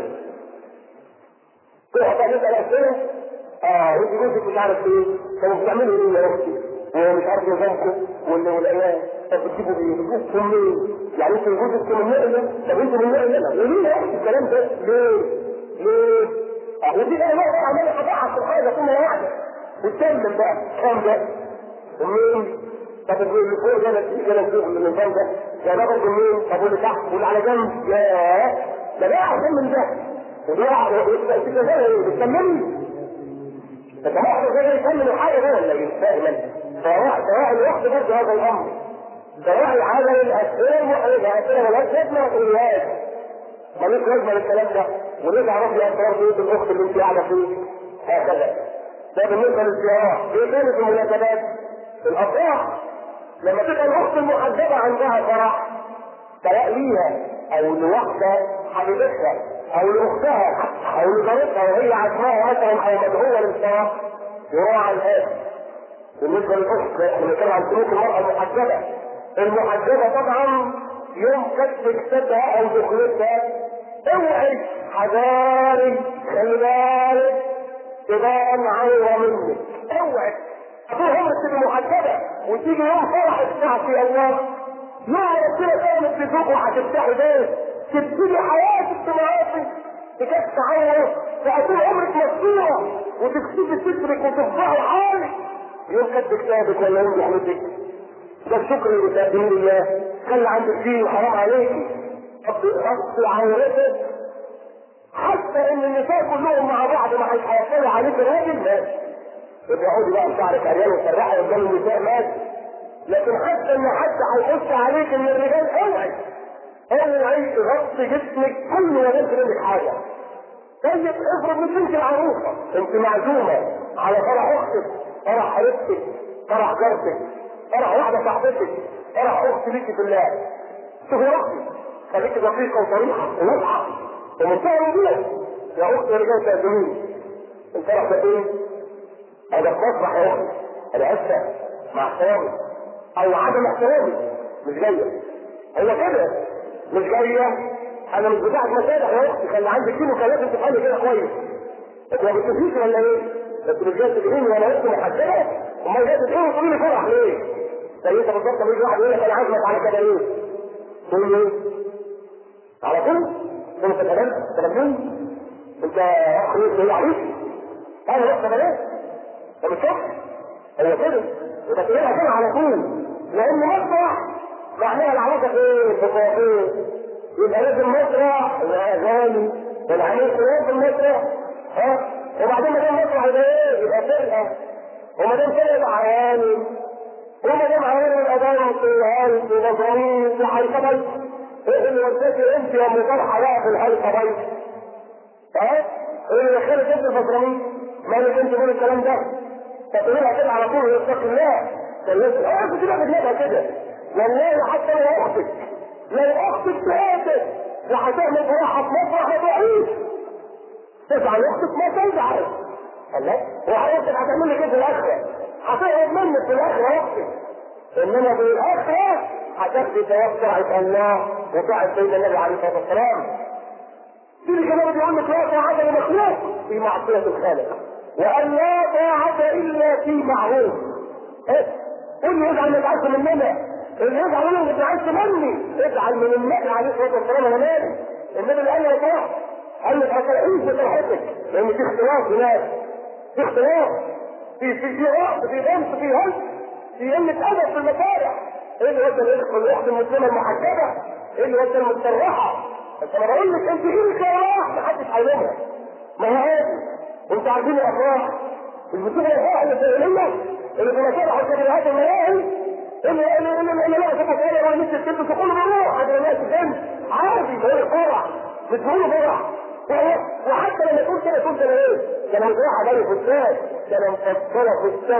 تقعد بقى تسأل أسئلة اه وانت جوزك مش عارف ايه طب بتعملوا ايه يا اختي ومش عارف نظامكم ولا والايام طب بتجيبوا ايه؟ بتجيبوا ليه؟ يعني انتوا جوزكم من نقله طب انتوا من نقله وليه يا اختي الكلام ده؟ ليه؟ ليه؟ اه ودي بقى نقطة عمالة فضحها في الحاجة ثم واحدة وتكلم بقى كام ده؟ ومين؟ طب اللي فوق ده نتيجة كده نشوف من النظام ده يا ده برضه مين؟ طب واللي تحت واللي على جنب يا ده بقى احسن من ده وده يبقى في كده ايه؟ بتكملني انت واحد زي يكمل الحاجه ده ولا ايه؟ فاهم سواء سواء الوقت برضه هذا الامر سواء عدم الاسئله المحرجه اسئله مالهاش لازمه ما تقولهاش مالوش لازمه للكلام ده وليه تعرف لي اسرار بيوت الاخت اللي انت قاعده فيه هكذا ده بالنسبه للزيارات ايه تاني في المناسبات؟ الافراح لما تبقى الاخت المحجبه عندها فرح سواء ليها او لواحده حبيبتها او لاختها او لجارتها وهي عزمها مثلا او مدعوه للفرح يراعى الآن بالنسبه للاخت احنا بنتكلم عن سلوك المراه المحجبه المحجبه طبعا يوم كتب كتابها او دخلتها اوعي حذاري خلي بالك تبان عوره منك اوعي طول عمرك تبقى محجبه وتيجي يوم فرحك تعصي الله يوم ربنا كانت بذوق وهتفتحي بيت تبتدي حياتك بمعاصي بجد تعور فطول عمرك مفتوحه وتكتبي سترك وتفضحي حالك يوم كتب كتابك ولا يوم رحمتك ده الشكر اللي تقدمه لله خلي عندك فيه وحرام عليكي غطي عورتك حتى ان النساء كلهم مع بعض ما هيحصلوا عليك راجل ماشي بيقعدوا بقى شعرك عريان وسرحوا قدام النساء ماشي لكن حتى ان حد هيخش عليك ان الرجال اوعي اوعي تغطي جسمك كل ما يمكن منك حاجه طيب افرض انك انت العروسه انت معزومه على فرح اختك فرح حبيبتك فرح جارتك فرح واحده صاحبتك فرح اخت ليكي في الله شوفي اختي خليكي دقيقه وصريحه وواضحه ومنتهى الوضوح يا اختي يا رجال تقدمين الفرح ده فين؟ هذا في مسرح يا اختي انا اسفه مع احترامي او عدم احترامي مش جايه هو كده مش جايه انا مش بتاعك مسارح يا اختي خلي عندك كيلو كلام انت تفهمي كده كويس انت ما بتشوفيش ولا ايه؟ بس مش جايه تدعيني وانا اختي محجبه امال جايه تدعيني وتقولي لي فرح ليه؟ زي انت بالظبط لما يجي واحد يقول لك انا عازمك على كده ايه؟ تقول له ايه؟ على طول؟ انت كلام تلمون؟ انت اخ ايه عليك؟ انا وقت بلاش ده مش صح هو كده يبقى تقولها كده على طول لان مسرح معناها العروسه فين؟ في قوافير يبقى لازم مسرح واغاني والعريس في المسرح ها وبعدين ما دام مسرح يبقى ايه؟ يبقى فرقه وما دام فرقه يبقى عياني وما دام عياني يبقى دايما في الهال في مزامير في حيث ايه اللي وداكي انت يا ام فرحه بقى في الحلقه بيت ها؟ ايه اللي دخلك انت الفطرانين؟ مالك انت من الكلام ده؟ فتقولها كده على طول ويتقي الله فالناس اه كنت بقى بدماغها كده والله حتى لو اختك لو اختك ماتت وهتعمل فرحها في مسرح ما تعيش تزعل اختك ما تزعل الله هو اختك هتعمل لك ايه في الاخره؟ هتقعد منك في الاخره اختك انما في الاخره هتاخدي ثواب طاعه الله وطاعه سيدنا النبي عليه الصلاه والسلام في كمان بيقول لك لا طاعه لمخلوق في معصيه الخالق وان لا طاعه الا في معروف ايه اللي يجعل ما يجعلش مننا اللي يجعل منه ما يجعلش مني اجعل من النبي عليه الصلاه والسلام انا مالي النبي اللي قال لي طاعه قال لك هتعيش بطاعتك لان في اختلاف هناك في اختلاف في في في وقت في غمس في هلس في قله ادب في المشارع ايه اللي ودى الاخت الاخت المسلمه المحجبه ايه اللي ودى المتسرحه بس انا بقول لك انت ايه الكلام محدش علمها ما هي عادي وانتوا عارفين الافراح المسلمه الافراح اللي في العلميه اللي في مشارع وكبيرات الملاهي اللي اللي اللي اللي لا تبقى كده ولا مثل الكلب تقول بروح هذا الناس فين عادي ده هو فرح مش بيقولوا فرح وحتى لما تقول كده تقول كده ايه؟ ده انا مفرحه جاي فستان ده انا مفصله فستان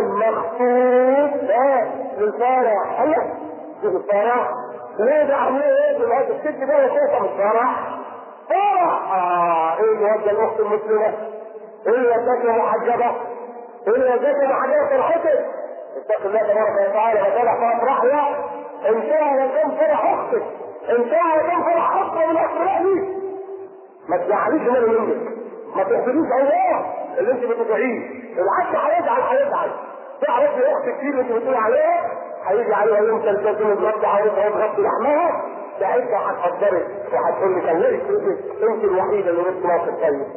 مخطوط اه للفرح الله شوف الفرح ليه ده عاملين ايه دلوقتي الست ده وشوفها مش فرح فرح اه ايه اللي ودى الاخت المسلمه؟ ايه اللي وداك محجبه؟ ايه اللي وداك محجبه فرحتك؟ اتق الله تبارك وتعالى وفرح فافرح لا ان شاء يكون فرح اختك ان شاء يكون فرح اخرى من اخرى ليك ما تزعليش من منك ما تحسدوش الله اللي انت بتدعيه العكس هيزعل هيزعل تعرف يا اختك كتير اللي انت بتقول عليها هيجي عليها يوم تلتزم وتغطي عروسها وتغطي لحمها ساعتها هتقدرك وهتقول لك الله يكرمك انت الوحيده اللي نفس موقف طيب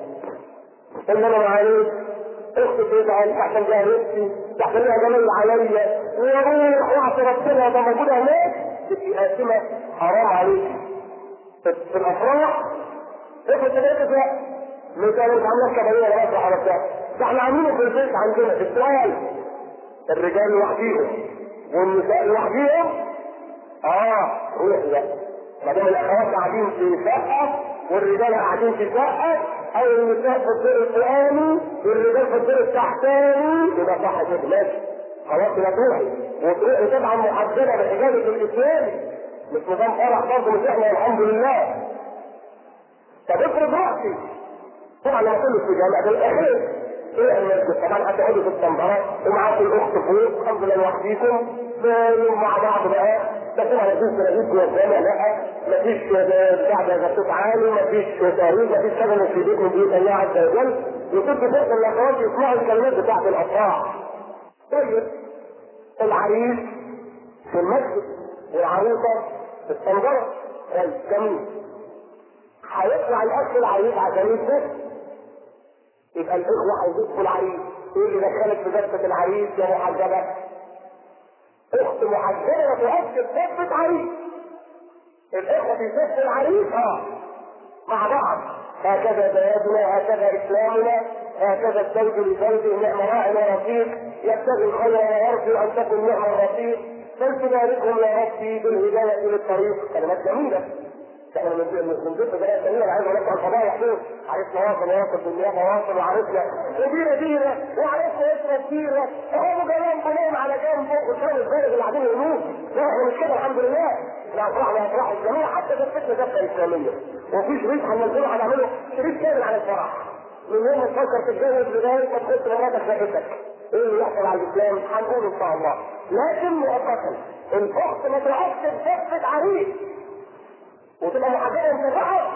انما معلش اختي تزعل عشان جاهلتي عشان لها جمال عليا ويروح واعصي ربنا ده موجوده هناك تبقي قاسمه حرام عليك في الافراح افرض تلاقي مثال مش عاملين كباريه ولا مسرح ولا بتاع ده احنا عاملينه في البيت عندنا في السؤال الرجال لوحديهم والنساء لوحديهم اه روح ما دام الاخوات قاعدين في شقه والرجال قاعدين في شقه او النساء في الدور الفوقاني والرجال في الدور التحتاني يبقى صح كده ماشي خلاص يبقى تروحي وتروحي طبعا محدده بحجابك الاسلامي مش نظام فرح برضه مش احنا الحمد لله طب افرض راسي طبعا لما كله في جامعه الاخير ايه المسجد طبعا هتقعدوا في السنبره ومعاكم الاخت فوق الحمد لله لوحديكم مع بعض بقى بس طبعا مفيش تناديد جوه الجامع لا مفيش بتاع ده صوت عالي مفيش تهريج مفيش شغل في بيت من بيوت الله عز وجل يكون في فرصه الاخوات يسمعوا الكلمات بتاعت الافراح طيب العريس في المسجد والعروسه في الصندره طيب جميل هيطلع الاخ العريس عشان يتبسط يبقى الاخوه هيزقوا العريس ايه اللي دخلك في دفه العريس يا محجبه؟ اخت محجبه تؤكد دفه عريس الاخوه في دفه العريس اه مع بعض هكذا بياتنا هكذا اسلامنا هكذا الزوج لزوجه نعم راع ورفيق يبتغي الخير ويرجو ان تكن نعم الرفيق فلتباركهم يا ربي بالهدايه للطريق كلمات جميله احنا من من ضمن بنات جميله عايز اقول لكم الفضايح دول عرفنا واصل واصل بالنيابه واصل وعرفنا وديره ديره وعرفنا يشرب ديره وهو كلام كلام على جنب فوق قدام الزائد اللي قاعدين يقولوه لا احنا مش كده الحمد لله لا افرحنا افراح الجميع حتى في الفتنه دفه اسلاميه وفي شريط هننزله هنعمله شريط كامل عن الفرح من يوم ما تفكر تتجوز لغايه ما تخش مراتك شقتك ايه اللي يحصل على الاسلام هنقول ان شاء الله لكن مؤقتا الاخت ما تقعدش تثبت عريس وتبقى محجبه مسرحه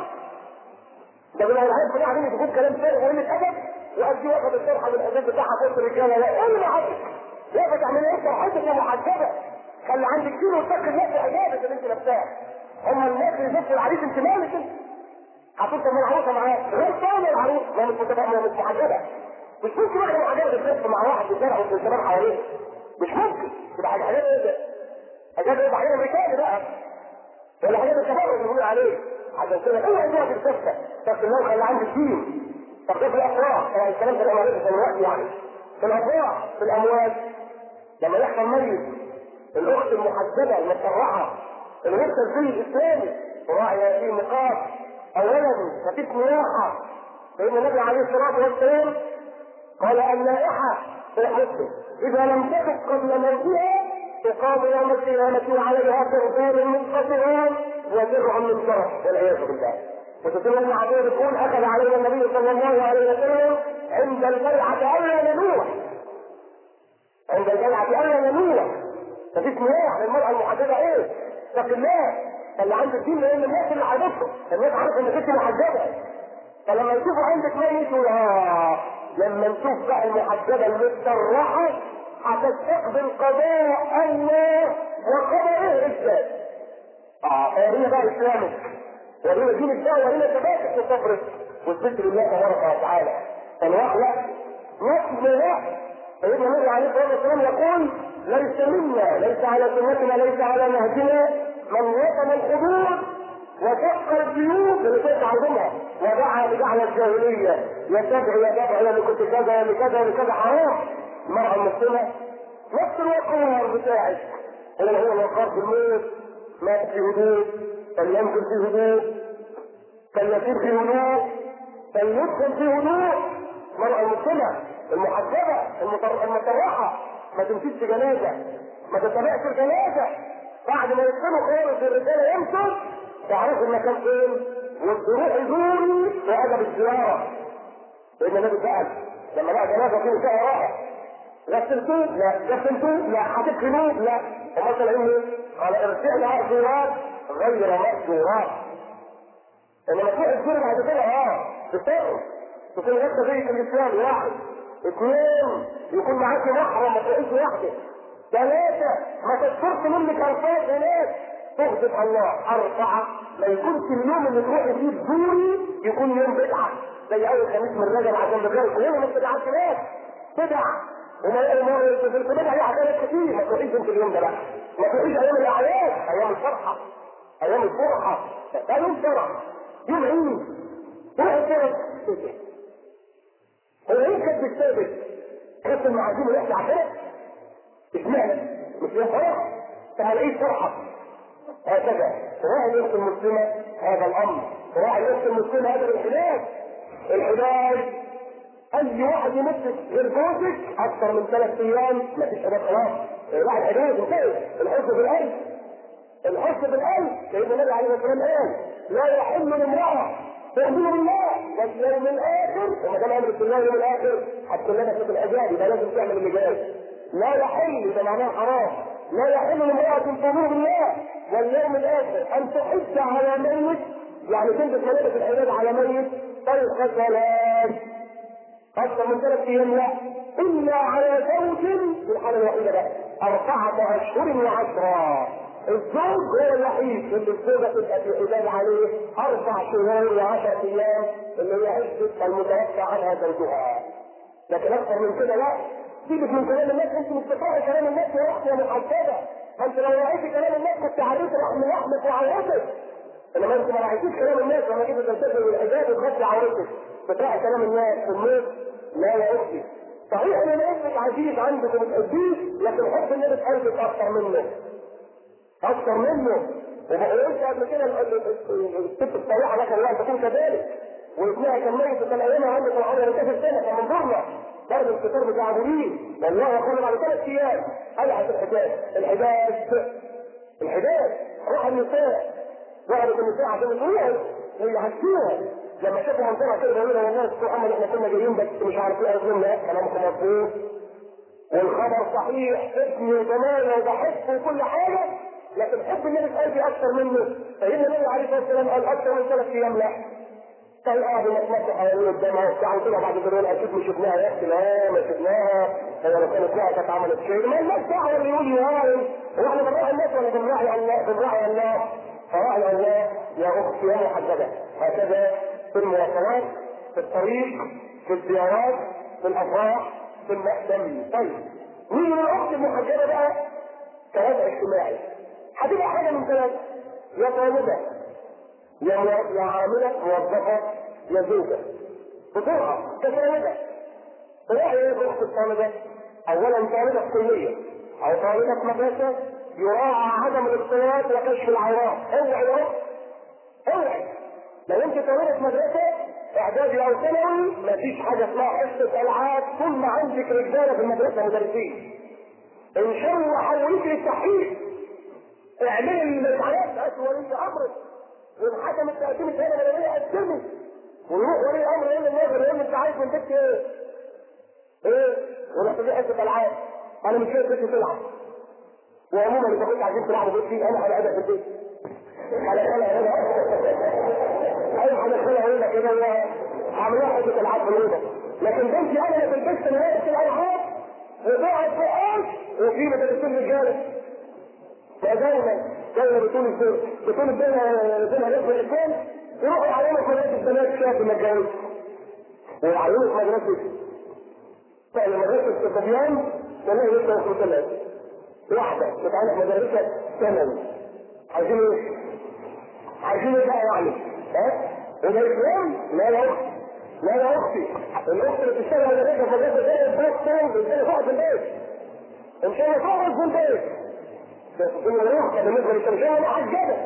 ده من العيال كلها قاعدين يقول كلام فارغ وقله ادب وادي واخد الشرحه من الحجاب بتاعها فوق الرجاله لا ايه اللي حصل؟ ليه بتعمل ايه فرحتك يا محجبه؟ خلي عندك دين واتقي الله في عبادك اللي انت لابساها هم الناس اللي يزفوا العريس انت مالك انت؟ هتفضل من العروسه معاه غير ثاني العروس ما مش متبقى مش محجبه مش ممكن واحد محجبه تتلف مع واحد في الشارع وفي الشباب حواليه مش ممكن تبقى حاجه حاجات ايه ده؟ حاجات ايه بعدين امريكاني بقى ولا حاجات التفرج اللي بيقول عليه عشان كده اوعى تروح تتفسح بس الناس خلي عندك دين طب ده في الافراح طبعا الكلام ده معلش دلوقتي يعني في الافراح في الاموال لما يحصل ميت الاخت المحجبه المسرحه اللي لسه الزي الاسلامي وراعي هذه النقاط اولا مفيش نياحه لان النبي عليه الصلاه والسلام قال النائحه في مسلم اذا لم تكن قبل موتها تقام يوم القيامة عليها تغفير من قصران وزرع من شرف والعياذ بالله. وتقول ان عبيد بتقول اخذ علينا النبي صلى الله عليه وسلم عند البيعة الا ننوح. عند البيعة الا ننوح. مفيش نياح للمرأة المحجبة ايه؟ اتق الله. اللي عندك دين لان الناس اللي عرفتهم، الناس عارفه انك انت محجبة. فلما يشوفوا عندك ميت يقول اه لما نشوف بقى المحجبة المتسرحة هتستقبل قضاء الله وقضاء الاسلام. اه ورينا بقى اسلامك ورينا دينك بقى ورينا ثباتك وصبرك والذكر لله تبارك وتعالى. الوحلة نصب لا سيدنا النبي عليه الصلاه والسلام يقول ليس منا ليس على سنتنا ليس على نهجنا من وطن الحدود وشق الجيوب اللي كنت عايزينها ودعا لجعل الجاهليه يتبع يتبع يا اللي كنت كذا يا اللي كذا يا اللي كذا حرام المرأة المسلمة نفس الوقار بتاعك هو هو الوقار في الموت مات في هدوء فليمكن في هدوء فليسير في هدوء فليدخل في هدوء المرأة المسلمة المحجبة المسرحة ما تمشيش في جنازة ما تتبعش الجنازة بعد ما يدخلوا خالص الرجالة يمشوا تعرفوا المكان فين وتروح يزوري في ادب الزيارة لان النبي سأل لما لقى جنازة فيه فيها راحة غسلتوه؟ لا غسلتوه؟ لا هتدفنوه؟ لا ومثلا ايه؟ قال ارجعنا مأجورات غير مأجورات انما تروح تزور بعد كده اه تسأل تكون لسه زي في الاسلام واحد اثنين يكون معاك محرم ما تروحيش لوحدك ثلاثة ما تذكرش منك الفاظ هناك تغضب الله أربعة ما يكونش اليوم اللي تروحي فيه تزوري يكون يوم بدعة زي أول خميس من رجب عشان بجري كلنا مش بدعة هناك بدع وما في البدع دي حاجات كتير ما تروحيش انت اليوم ده بقى ما تروحيش أيام الأعياد أيام الفرحة أيام الفرحة ده يوم فرح يوم عيد روح كده هو ايه كانت بتثابت؟ كانت المعازيم اللي احنا عشانها اشمعنى؟ مش يوم فرح؟ طب ما الاقيه فرحه هكذا راعي الاخت المسلمه هذا الامر راعي الاخت المسلمه هذا الانحداد الحداد اي واحد يمسك غير جوزك اكثر من ثلاث ايام ما فيش حداد خلاص راعي الحداد انتهى الحب في القلب الحب في القلب سيدنا النبي عليه الصلاه والسلام قال لا يحل لامراه تؤمن بالله واليوم الاخر وما دام امرك بالله واليوم الاخر هتكون لنا في الاجال يبقى لازم تعمل اللي جاي لا يحل ده معناه حرام لا يحل لامرأة تؤمن بالله واليوم الآخر أن تحج على ميت يعني تلبس ملابس العباد على ميت طلقة ثلاث أكثر من ثلاث أيام لا إلا على زوج في الحالة الوحيدة بقى أربعة أشهر وعشرة الزوج هو الوحيد اللي الزوجة تبقى في حجاب عليه أربع شهور وعشرة أيام اللي هي عدة المتوفى عنها زوجها لكن أكثر من كده لا سيبك من كلام الناس أنت مش بتقرأي كلام الناس يا أختي يا محجبة أنت لو رأيتي كلام الناس كنت عرفت رحم لحمك وعورتك انما انت ما راعيتيش كلام الناس لما جيت تلتزم بالحجاب وتغطي عورتك بتاع كلام الناس في النص لا يا اختي صحيح ان ابنك عزيز عندك وبتحبيه لكن حب النبي في قلبك اكثر منه اكثر منه وقلت قبل كده الست الصالحه لك الله تكون كذلك وابنها كان ميت وكان ايامها عندك وعمر 12 سنه كان من ضمنها برضه الكتاب بتاع ابو لين والله يقول بعد ثلاث ايام قلعت الحجاب الحجاب الحجاب روح النساء ذهبت النساء عشان يقولوها ويعكسوها لما شافوا منظرها كده بيقولوا والله سبحان محمد احنا كنا جايين بس مش عارفين ايه لا كلامكم مظبوط والخبر صحيح ابني وجماله وبحبه وكل حاجه لكن حب النبي في قلبي اكثر منه سيدنا النبي عليه الصلاه والسلام قال اكثر من ثلاث ايام لا كان قاعد يتمسح حوالين قدامها وبتاع وطلع بعد كده يقول اكيد مش شفناها يا اختي لا ما شفناها هو لو كانت لها كانت عملت شيء ما الناس دعوه اللي يقول يهاون هو احنا بنراعي الناس ولا بنراعي الله بنراعي الله فراعي الله يا اختي يا محجبه هكذا في المواصلات في الطريق في الزيارات في الافراح في المأدم طيب نيجي للاخت المحجبه بقى كوضع اجتماعي هتبقى حاجه من ثلاثه يا طالبه يا يا عامله موظفه يا زوجه بسرعه كطالبه تلاقي ايه الاخت الطالبه اولا طالبه في كليه او طالبه في مدرسه يراعى عدم الاختلاط وكشف العورات اوعي يا اخت اوعي لو انت طالبه في مدرسه اعدادي او ثانوي مفيش حاجه اسمها حصه العاب طول ما عندك رجاله في المدرسه مدرسين ان شاء الله حوليك للتحقيق اعملي الامتحانات هات ولي امرك وان حكم التقديم السنه مدنيه قدمي ويروح ولي امر يقول الناظر يقول انت عايز من بنتي ايه؟ ايه؟ ورحت دي حصه العاب انا مش شايف بنتي تلعب وعموما اذا كنت عايزين تلعبوا بنتي انا هبقى في البيت هدخلها هنا اي هدخلها هنا كده هعمل لها حصه العاب في الاوضه لكن بنتي انا اللي تلبست نهايه الالعاب وتقعد في قاش وفي مدرسين رجاله فدايما دايما بطول الدنيا بطول الدنيا بينها ناس الاثنين يروحوا يعلموا في مدرسه البنات شاب ما اتجوزش ويعلموا في مدرسه فعلا مدرسه الصبيان تلاقي لسه يخرج ثلاثه واحده بتعلم مدرسه ثانوي عايزين ايه؟ عايزين ايه بقى يعني؟ ها؟ وده اسلام؟ لا يا اختي لا يا اختي الاخت اللي بتشتغل مدرسه في مدرسه زي البيت فين؟ بتشتغل تقعد في البيت ان شاء الله تقعد في البيت بس تكون الرخصه بالنسبه للشمسيه محجبه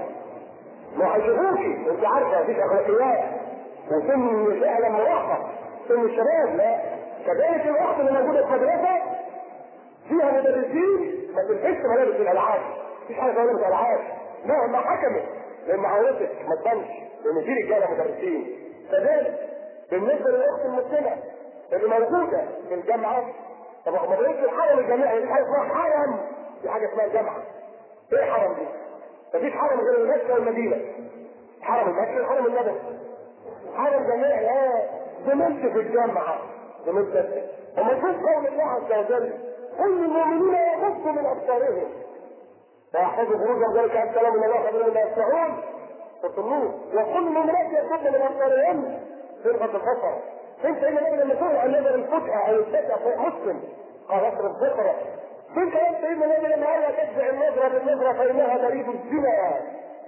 ما هيشوفوكي انت عارفه مفيش اخلاقيات وسن النساء لما مراهقه سن الشباب لا كذلك الاخت اللي موجوده في مدرسه فيها مدرسين ما تلبسش ملابس الالعاب مفيش حاجه اسمها ملابس الالعاب مهما حكمت لان عورتك ما تبانش لان في رجاله مدرسين كذلك بالنسبه للاخت المسلمه اللي موجوده في الجامعه طب ما بقولش الحرم الجامعي دي حاجه اسمها حرم في حاجه اسمها جامعه ايه الحرم دي؟ مفيش حرم غير المكه والمدينه حرم المكه وحرم النبوي حرم جامعي اه زملت في الجامعه زملت وما تشوف قول الله عز وجل كل المؤمنين يغضوا من ابصارهم ويحفظوا فروجهم ذلك عن كلام الله خبير ما يسمعون سوره النور وكل المؤمنات يغضن من ابصارهن فرقه البصر انت ايه النبي لما تقرا النظر الفتحه او الفتحه فوق مسلم قال اصرف بصرك انت انت ايه النبي لما قال تتبع النظره بالنظره فانها بريد الزنا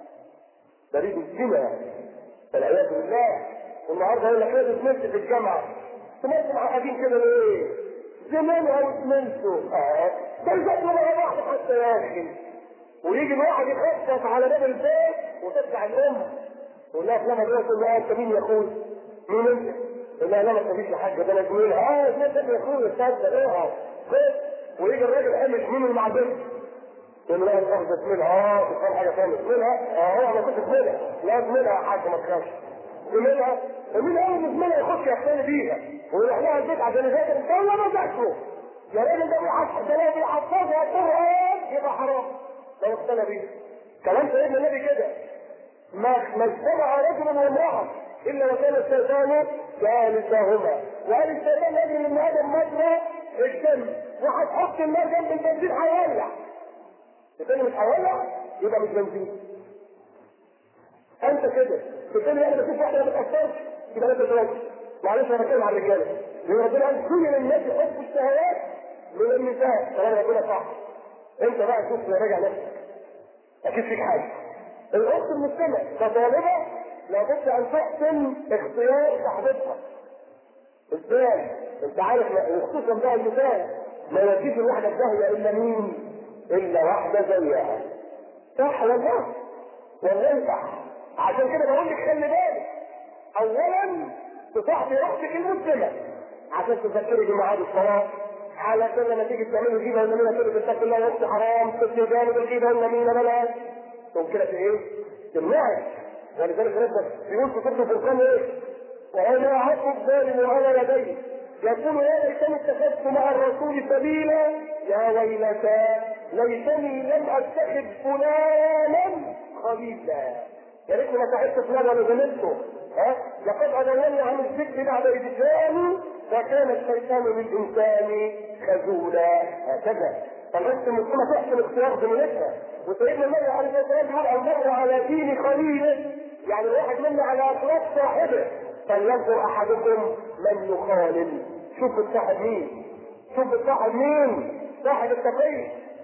بريد الزنا والعياذ بالله والنهارده يقول لك ايه بتمشي في الجامعه سمعت مع قاعدين كده ليه؟ زمانها وسمنتوا اه ده يذاكروا مع بعض حتى يا اخي ويجي الواحد يخفف على باب البيت وترجع الام يقول لها فلانه دي تقول لها انت مين يا اخوي؟ مين انت؟ يقول لها لا ما تخافيش يا حاجه ده انا زميلها اه اسمها يا اخوي استاذ ايه ويجي الراجل قال مش مين اللي مع البنت يقول لها الاخ ده زميلها اه تفهم حاجه ثانيه زميلها اه هو انا كنت زميلها لا زميلها يا حاج ما تخافش زميلها ومين اول ما زميلها يخش يحتل بيها ويروح لها البيت عشان يذاكر ان شاء الله ما ذاكره يا راجل ده بيحفظ ده لو بيحفظها القران يبقى حرام لو اقتنى بيه كلام سيدنا النبي كده ما ما اجتمع رجل وامراه الا وكان الشيطان ثالثهما وقال الشيطان يجري من ادم مجرى الدم وهتحط النار جنب البنزين هيولع الثاني مش هيولع يبقى مش بنزين انت كده الثاني انا بشوف واحده ما بتاثرش يبقى انت زوج معلش انا بتكلم على الرجاله لان ربنا قال كل الناس يحبوا الشهوات من النساء كلام ربنا صح انت بقى شوف راجع نفسك اكيد فيك حاجه الاخت المسلمه كطالبه لابد ان تحسن اختيار صاحبتها ازاي؟ انت عارف وخصوصا بقى النساء ما يجيش الواحده الداهيه الا مين؟ الا واحده زيها صح ولا والله صح عشان كده بقول لك خلي بالك اولا تصاحبي اختك المسلمه عشان تذكري بميعاد الصلاه علشان لما تيجي تعملي غيبه والنميمه كده تتقي الله يا اختي حرام تسلي جانب الغيبه والنميمه بلا تقوم كده في ايه؟ تمنعك ولذلك ربك بيقول في سوره الفرقان ايه؟ وانا عفو الظالم على يديه يقول يا ليتني اتخذت مع الرسول سبيلا يا ويلتى ليتني لم اتخذ فلانا خليلا يا ريتني ما صاحبت فلان ولا زميلته ها لقد اضلني عن الذكر بعد اذ جاءني وكان الشيطان للانسان خذولا هكذا فالنفس المسلمه تحسن اختيار زميلتها وسيدنا النبي عليه الصلاه والسلام يقول المرء على دين خليله يعني الواحد منا على اخلاق صاحبه فلينظر احدكم من يخالل شوف الصاحب مين شوف الصاحب مين صاحب التقي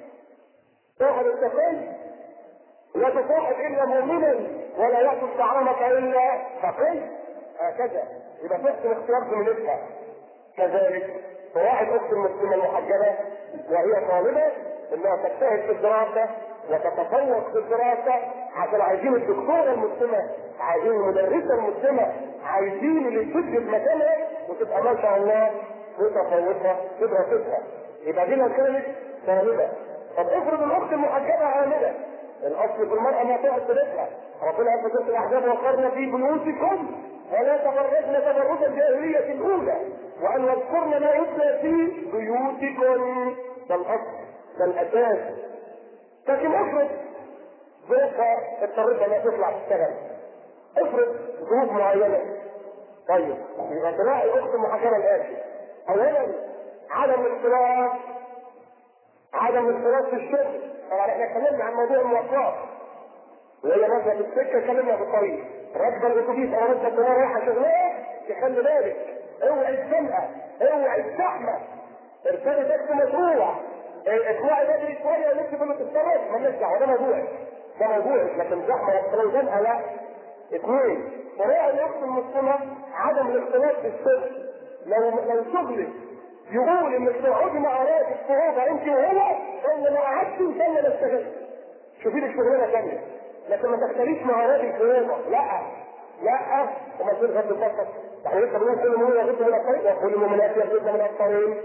صاحب التقي لا تصاحب الا مؤمنا ولا ياكل طعامك الا تقي هكذا يبقى تحسن اختيار زميلتها كذلك فواحد اخت المسلمه المحجبه وهي طالبه انها تجتهد في الدراسه وتتفوق في الدراسه عشان عايزين الدكتوره المسلمه عايزين المدرسه المسلمه عايزين اللي تسد في مكانها وتبقى ما شاء الله متفوقه في دراستها يبقى دي لو كانت طالبه طب افرض الاخت المحجبه عامله الاصل في المراه ما تقعد بيتها ربنا قال في سوره الاحزاب وقرن في بيوتكم ولا تبرجن تبرج الجاهليه الاولى وان يذكرن ما يتلى في بيوتكم ده الاصل ده الاساس لكن افرض ظروفها اضطرت انها تطلع تشتغل افرض ظروف معينه طيب يبقى تلاقي الاخت المحجبه الاتي اولا عدم الاختلاط عدم الاختلاط في الشغل طبعا احنا اتكلمنا عن موضوع المواصلات وهي ماشيه في السكه اتكلمنا في الطريق راكبه الاتوبيس او راكبه الطياره رايحه شغلها تخلي بالك اوعي الزنقه اوعي الزحمه اركبي تاكسي مشروع اطلعي بدري شويه ونكتب انك تتصرف مالناش دعوه ده موضوعك ده موضوعك لكن زحمه ولو زنقه لا اثنين طريقه الاخت المسلمه عدم الاختلاط في الشغل لو لو شغلك يقول انك تقعدي مع راجل في اوضه انت وهو انا ما قعدتش ولا ما اشتغلت شوفي لك شغلانه ثانيه لكن ما تختليش مع راجل في اوضه لا لا وما تصير غد البصر يعني لسه بنقول كل مؤمن يغض من الطريق وكل مؤمنات يغض من الطريق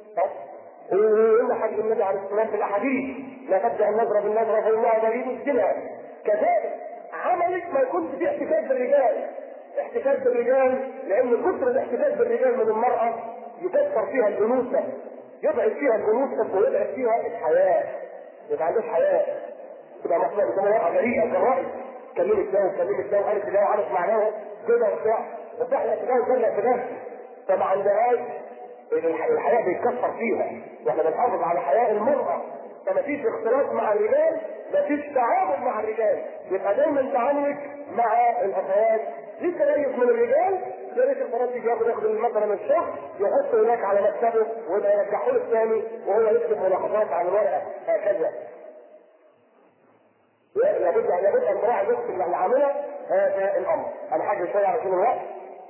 وإن حديث النبي عليه الصلاة والسلام في الأحاديث لا تبدأ النظرة بالنظرة فإنها دليل الزنا كذلك عملك ما يكونش فيه احتكاك بالرجال احتكاك بالرجال لأن كثر الاحتكاك بالرجال من المرأة يكسر فيها الأنوثة يضعف فيها الأنوثة ويضعف فيها الحياة يبقى عندهاش حياة تبقى مصنع تبقى مرأة بريئة كالرأي كلمت ده وكلمت ده وقالت ده وعرف معناه كده وبتاع وبتحلق في ده وتبلع في ده فما عندهاش الحياة بيتكسر فيها واحنا بنحافظ على حياة المرأة فما فيش اختلاط مع الرجال ما فيش تعامل مع الرجال يبقى دايما تعاملك مع الاخوات في تريث من الرجال يا ريت البنات يجي ياخد ياخد مثلا الشهر يحط هناك على مكتبه ويبقى يرجعه له الثاني وهو يكتب ملاحظات على الورقه هكذا لابد لابد ان نراعي نفس العامله هذا الامر انا حاجه شويه على طول الوقت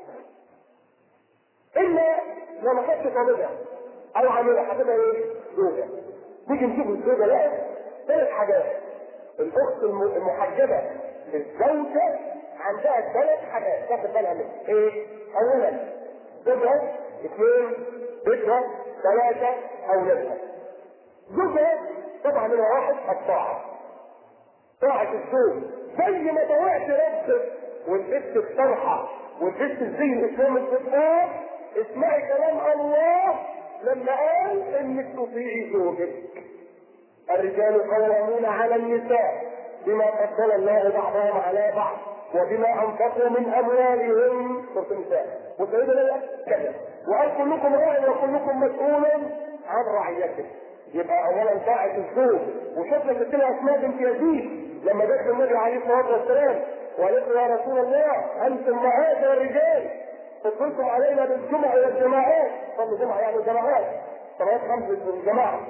الا لو ما كانتش طالبه او عامله هتبقى ايه؟ زوجه نيجي نشوف الزوجه لا ثلاث حاجات الاخت المحجبه الزوجه عندها ثلاث حاجات تاخد بالها منها ايه؟ اولا زوجها اثنين بيتها ثلاثه اولادها زوجها طبعا من واحد الطاعه طاعه الزوج زي ما طوعت ربك ولبست الطرحه ولبست الزي الاسلامي الاسلام اسمعي كلام الله لما قال انك تطيعي زوجك الرجال قوامون على النساء بما فضل الله بعضهم على بعض وبما انفقوا من اموالهم سوره النساء وسيدنا كذا وقال كلكم راع وكلكم مسؤول عن رعيته يبقى اولا طاعه الزوج وشفنا ستنا اسماء بنت يزيد لما دخل النبي عليه الصلاه والسلام وقالت له يا رسول الله انتم معاشر الرجال فضلتم علينا بالجمع والجماعات صلوا جمعه يعني جماعات صلاه خمس الجماعه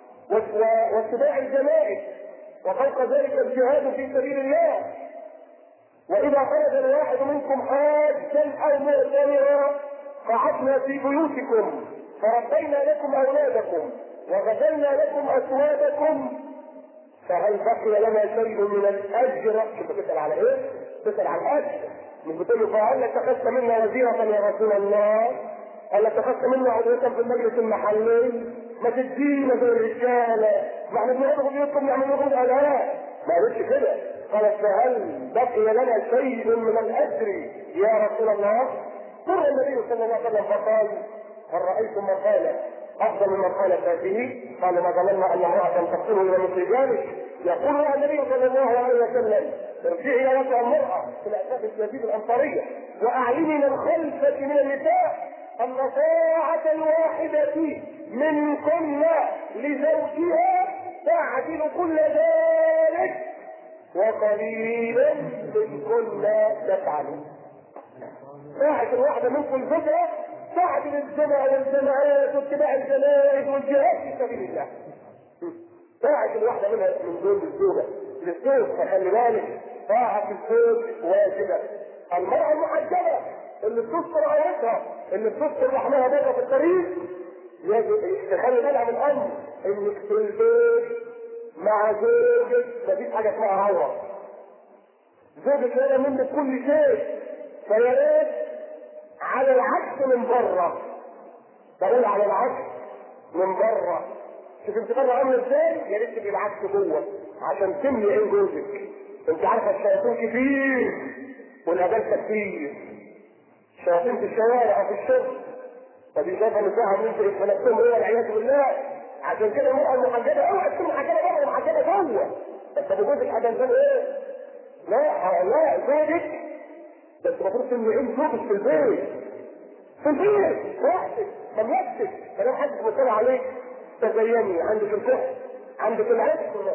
واتباع الجنائز وفوق ذلك الجهاد في سبيل الله واذا خرج الواحد منكم حاجا او مؤتمرا قعدنا في بيوتكم فربينا لكم اولادكم وغسلنا لكم اسوادكم فهل بقي لنا شيء من الاجر شوف بتسال على ايه؟ بتسال على الاجر مش بتقول له فهل اتخذت منا وزيرة يا رسول الله؟ هل اتخذت منا عضوية في المجلس المحلي؟ ما تدينا زي الرجالة ما احنا بنقعد في بيوتكم نعمل لكم الآلات ما قالتش كده قالت فهل بقي لنا شيء من الأجر يا رسول الله؟ سر النبي صلى الله عليه وسلم فقال هل رأيتم من قال أفضل من قال هذه؟ قال ما ظننا أن امرأة تقتله إلى مثل ذلك يقول لها النبي صلى الله عليه وسلم ارجعي يا وجه المرأة في الأساس الجديد الأنصارية وأعلني للخلفة من النساء أن طاعة الواحدة منكن لزوجها تعدل كل ذلك وقليلا منكن تفعل طاعة الواحدة منكم زوجها تعدل الجمع والجماعات واتباع الجنائز والجهاد في سبيل الله طاعة الواحدة منها من دون الزوجة للزوج فخلي بالك طاعة الزوج واجبة المرأة المحجبة اللي بتستر عورتها اللي بتستر لحمها بره في الطريق يجب تخلي بالها من الامر انك في البيت مع زوجك مفيش حاجه اسمها عوره زوجك يرى منك كل شيء فيا ريت على العكس من بره بقول على العكس من بره شوف انت بره عامل ازاي يا ريت تبقي العكس جوه عشان تملي عين جوزك انت عارفه الشياطين كتير والابال كتير شياطين في الشوارع وفي الشغل فدي شايفه نساها من انت خلقتهم هو والعياذ بالله عشان كده المرأة المحجبة اوعى تكون محجبة بره ومحجبة جوه بس ابو جوزك هتنزل ايه؟ لا لا زوجك بس المفروض تملي عين زوجك في البيت في البيت وحدك مملكتك كلام حد مطلع عليك تزيني عندك الكحل عندك العطر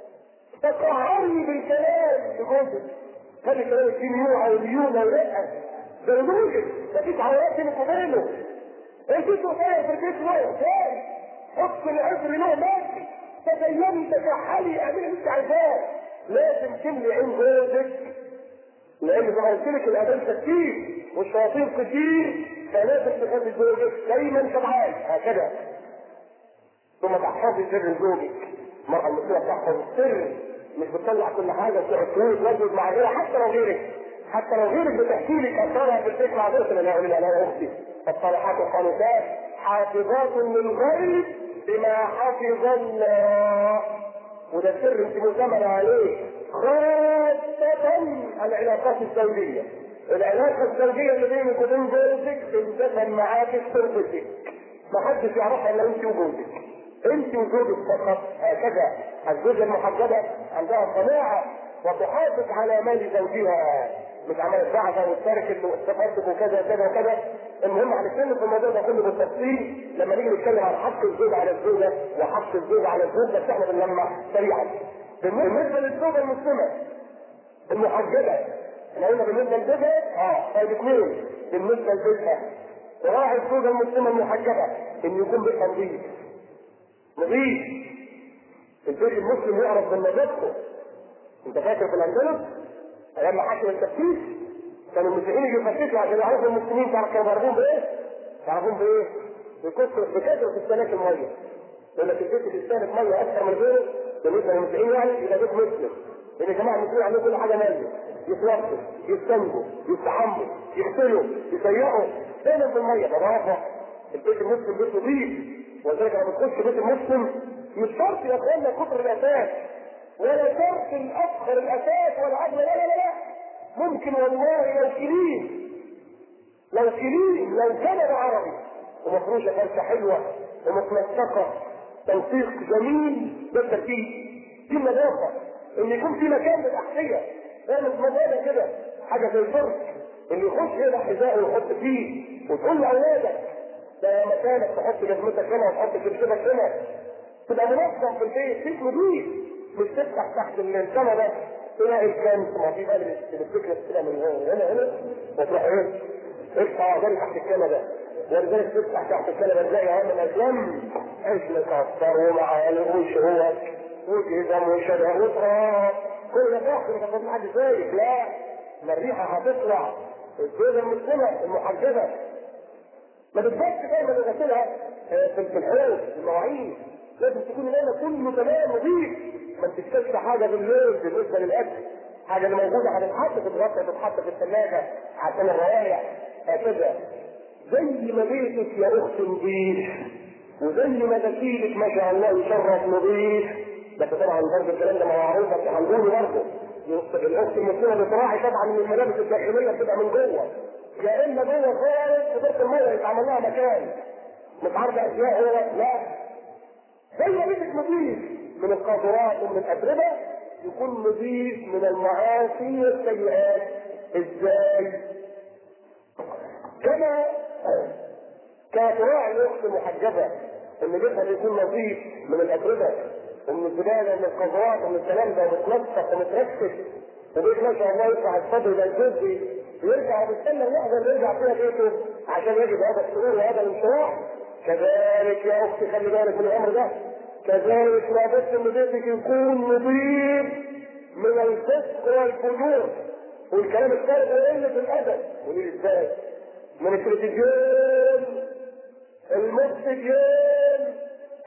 تقهرني بالكلام لجوزك خلي كلامك فيه ميوعة وليونة ورقة ده زوجك مفيش عورات بينك وبينه انت صغير في البيت واقف جاي حط العذر له ماشي تزيني تكحلي اعملي اللي انت عايزاه لازم تملي عين جوزك لان زي ما قلت لك الاذان كتير والشياطين كتير فلازم تخلي زوجك دايما شبعان هكذا ثم تحفظي سر زوجك المرأة المسلمة تحفظ السر مش بتطلع كل حاجة وتقعد تقول تردد مع غيرها حتى لو غيرك حتى لو غيرك بتحكي لك اسرارها في البيت مع غيرك لا اقول انا اختي الصالحات القانتات حافظات للغيب بما حفظ الله وده سر انت مؤتمن عليه خاصة العلاقات الزوجية العلاقة الزوجية اللي بينك وبين جوزك تندفن معاك في تربتك ما حدش يعرفها الا انت وجوزك انت وزوجك فقط هكذا الزوجة المحجبة عندها قناعة وتحافظ على مال زوجها مش عمال الدعوة والترك والتفرق وكذا وكذا وكذا المهم هنتكلم في الموضوع ده كله بالتفصيل لما نيجي نتكلم عن حق الزوج على الزوجة وحق الزوج على الزوج بس احنا بنلمح سريعا بالنسبة للزوجة المسلمة المحجبة احنا قلنا بالنسبة لزوجها اه طيب اثنين بالنسبة لزوجها راعي الزوجة المسلمة المحجبة ان يكون بيتها نظيف نظيف البيت المسلم يعرف بنظافته انت فاكر في الاندلس لما حكم التفتيش كانوا المسيحيين يجوا يفتشوا عشان يعرفوا المسلمين تعرف كانوا بيعرفون بايه؟ يعرفون بايه؟ بكثرة بكثرة استهلاك المية يقول لك البيت بيستهلك مية أكثر من غيره بالنسبة للمسيحيين يعني يبقى بيت مسلم لأن يا جماعة المسلمين عندهم كل حاجة مية يتوضوا يستنجوا يستحموا يغسلوا يسيحوا دايما في المية نظافة البيت المسلم بيت نظيف ولذلك لما تخش بيت المسلم مش شرط يا اخوانا كتر الاساس ولا شرط الافخر الاساس ولا عدل لا لا لا لا ممكن والله لو كريم لو كريم لو كنب عربي ومفروشه فرشه حلوه ومتنسقه تنسيق جميل ده الترتيب دي النظافه ان يكون في مكان للاحذيه اعمل مبادئ كده حاجه زي الفرق اللي يخش هنا حذاء ويحط فيه وتقول لاولادك ده مكانك تحط جزمتك هنا وتحط كرسيك هنا تبقى منظم في البيت بيت نظيف مش تفتح تحت السما ده تلاقي الكنز ما في بالي بتفكر كده من هنا هنا هنا وتروح ايه افتح عشان تحت الكنبه ولذلك تفتح تحت الكنبه تلاقي هم الاسلام عيش مكسر ومعالق وشهوك وجزم وشبه وتراب كل ده تحت مش هتفضل حد شايف لا ما الريحه هتطلع الجوزه المسلمه المحجبه ما تبقاش دايما غسلها في الحوض في المواعين لازم تكون دايما كله تمام نظيف ما تكتبش حاجه بالليل بالنسبه للاكل حاجه اللي موجوده هتتحط في الغطا تتحط في الثلاجه عشان الروائح هكذا زي ما بيتك يا اخت نظيف وزي ما دخيلك ما شاء الله يشرف نظيف بس طبعا برضه الكلام ده معروف بس هنقوله برضه الاخت المسلمه بتراعي طبعا ان الملابس الداخليه بتبقى من جوه يا اما جوه خالص في دورة الميه يتعمل لها مكان مش عارف اشياء هو لا زي ما بيتك نظيف من القاذورات ومن الاتربه يكون نظيف من المعاصي والسيئات ازاي؟ كما كانت تراعي الاخت المحجبه ان بيتها يكون نظيف من الاتربه ومن الزباله ومن القاذورات ومن الكلام ده ومتنسق ومتركز وبيت ما شاء الله يطلع الصدر ده الجزء يرجع وبيستنى اللحظه اللي يرجع فيها بيته عشان يجد هذا السرور وهذا الانشراح كذلك يا اختي خلي بالك من الامر ده كذلك لابد ان بيتك يكون نظيف من الفسق والفجور والكلام الثالث قله الادب وليه ازاي؟ من التلفزيون المسجون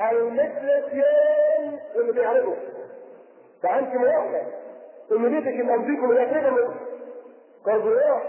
المثلثيون اللي بيعرضوا ده انت موحد ان بيتك يبقى نظيف من الاخره كربلاء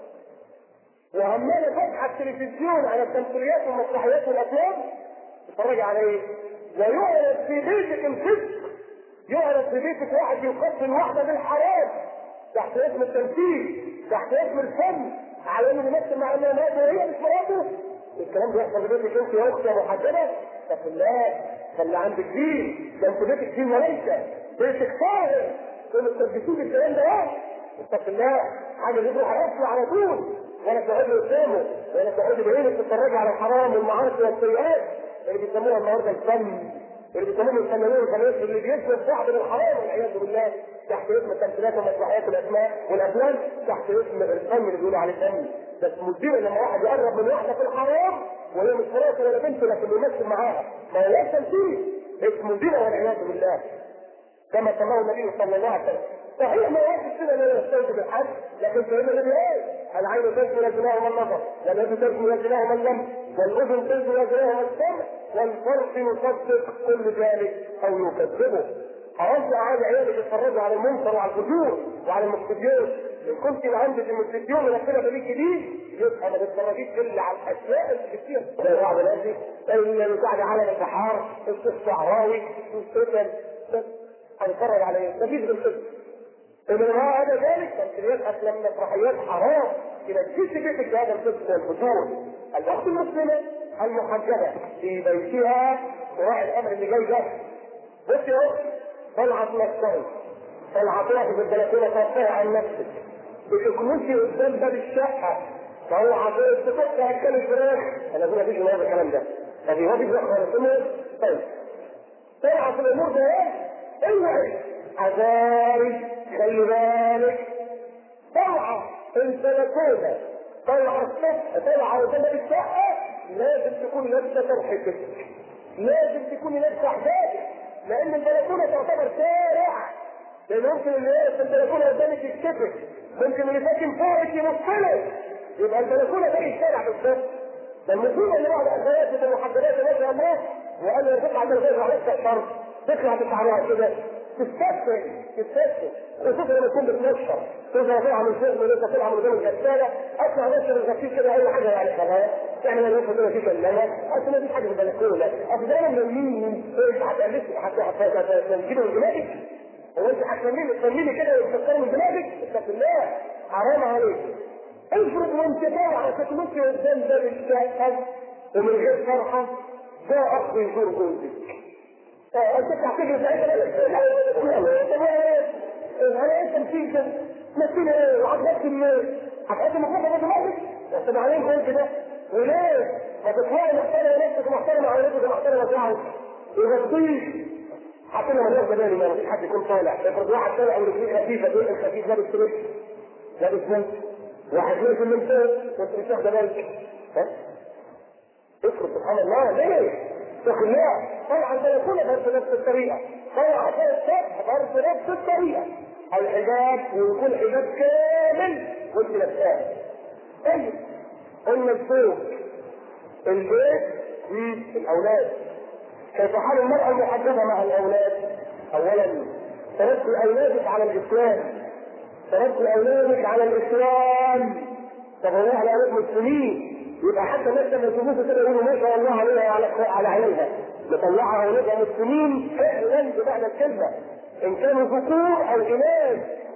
وعمال فتح التلفزيون على التمثيليات والمسرحيات والافلام تتفرج على ايه؟ ويعرض في بيتك الفسق يعرض في بيتك واحد يقدم واحده بالحرام تحت اسم التمثيل تحت اسم الفن على انه يمثل مع انها مات وهي مش مراته الكلام ده يحصل في بيتك انت يا اختي يا محجبه اتق الله خلي عندك دين ده انت بيتك دين وليس بيتك طاهر كانوا تثبتوه الكلام ده ايه؟ اتق الله حاجه يروح على على طول ولا تقعدي قدامه ولا تقعدي بعينك تتفرجي على الحرام والمعاصي والسيئات اللي بيسموها النهارده الفن اللي بيسموهم الفنانين والفنانات اللي بيسلم صاحب الحرام والعياذ بالله تحت اسم التمثيلات والمسرحيات والاسماء والافلام تحت اسم الفن اللي بيقولوا عليه فن بس مدير لما واحد يقرب من واحده في الحرام وهي مش مراته ولا بنته لكن يمثل معاها ما هو تمثيل اسمه زنا والعياذ بالله كما سماه النبي صلى الله عليه وسلم صحيح ما يعرفش كده لا يستوجب الحد لكن سيدنا النبي ايه؟ العين تزني وزناه من نظر واليد تزني وزناه من لم والاذن تزني وزناه من سمع والفرق يصدق كل ذلك او يكذبه حرام عادي عيالك يتفرجوا على المنكر وعلى الفجور وعلى المستديون ان كنت عندك المستديون وربنا بليك دي يبقى ما تتفرجيش الا على الاشياء الكتير زي بعض الناس اللي بتاع على البحار الصحراوي الفتن بس هنتفرج على ايه؟ مفيش غير كده انما هذا ذلك تمثيليات افلام مسرحيات حرام تنجيش بيتك بهذا الفسق والفجور الاخت المسلمه المحجبه في بيتها تراعي الامر اللي جاي ده بص يا اخت طلعت نفسها طلعت تروحي في البلكونه ترفعي عن نفسك بتكنسي قدام باب الشقه فهو عشان تفتح اكل الفراخ انا اقول مفيش هذا الكلام ده طب هو في خالص طيب طلعت الامور ده ايه؟ اوعي عذاري خلي بالك طلعه البلكونه طلعه الصبح طلعه قدام الشقه لازم تكون لابسه ترحيتك لازم تكوني لابسه حجابك لان البلكونه تعتبر شارع لان ممكن اللي واقف في البلكونه قدامك يكتفك ممكن اللي ساكن فوقك يبصلك يبقى البلكونه زي الشارع بالظبط ده المصيبه اللي بعد اخواتي المحجبات ما شاء الله وقال لي تطلع من غير عليك الشر تطلع بشعرها كده تستسهل تستسهل خصوصا لما تكون بتنشر تظهر طالعه من فوق من انت طالعه من قدام الغساله اطلع نشر الغسيل كده اي حاجه يعني خلاص تعمل انا كده في كلمه اصل ما فيش حاجه في البلكونه اصل ده لما مين هتقلسي هتجيبه من دماغك هو انت هتسميني تسميني كده وتفكري من دماغك اتق الله حرام عليك افرض وانت طالعه تتمشي قدام باب الشقه ومن غير فرحه ده اخ يزور جوزك انت تعتقد انا انت تمثيل كده تمثيل ايه وهتمثل ايه؟ هتقدم المفروض ده دلوقتي بس بعدين قلت ده وليه؟ ما تطلعي محترمه نفسك محترمه على نفسك محترمه بتاعك يغطيك حتى لما ناخد بالي ما فيش حد يكون طالع افرض واحد طالع ورجليه خفيفه دول الخفيف لابس تريك لابس نمس واحد نازل من فوق وانت مش واخده بالك ها؟ افرض سبحان الله ليه؟ الله طبعا سيكون برضه نفس الطريقه طبعا سيكون برضه نفس الطريقه الحجاب ويكون حجاب كامل وانت لابساه طيب قلنا الزوج البيت الاولاد كيف حال المرأة المحجبة مع الأولاد؟ أولا تربي أولادك على الإسلام تربي أولادك على الإسلام طب هو على أولاد مسلمين يبقى حتى الناس لما يشوفوك كده يقولوا ما شاء الله عليها على على عينها يطلعها أولادها مسلمين فعلا بمعنى الكلمة إن كانوا ذكور أو إناث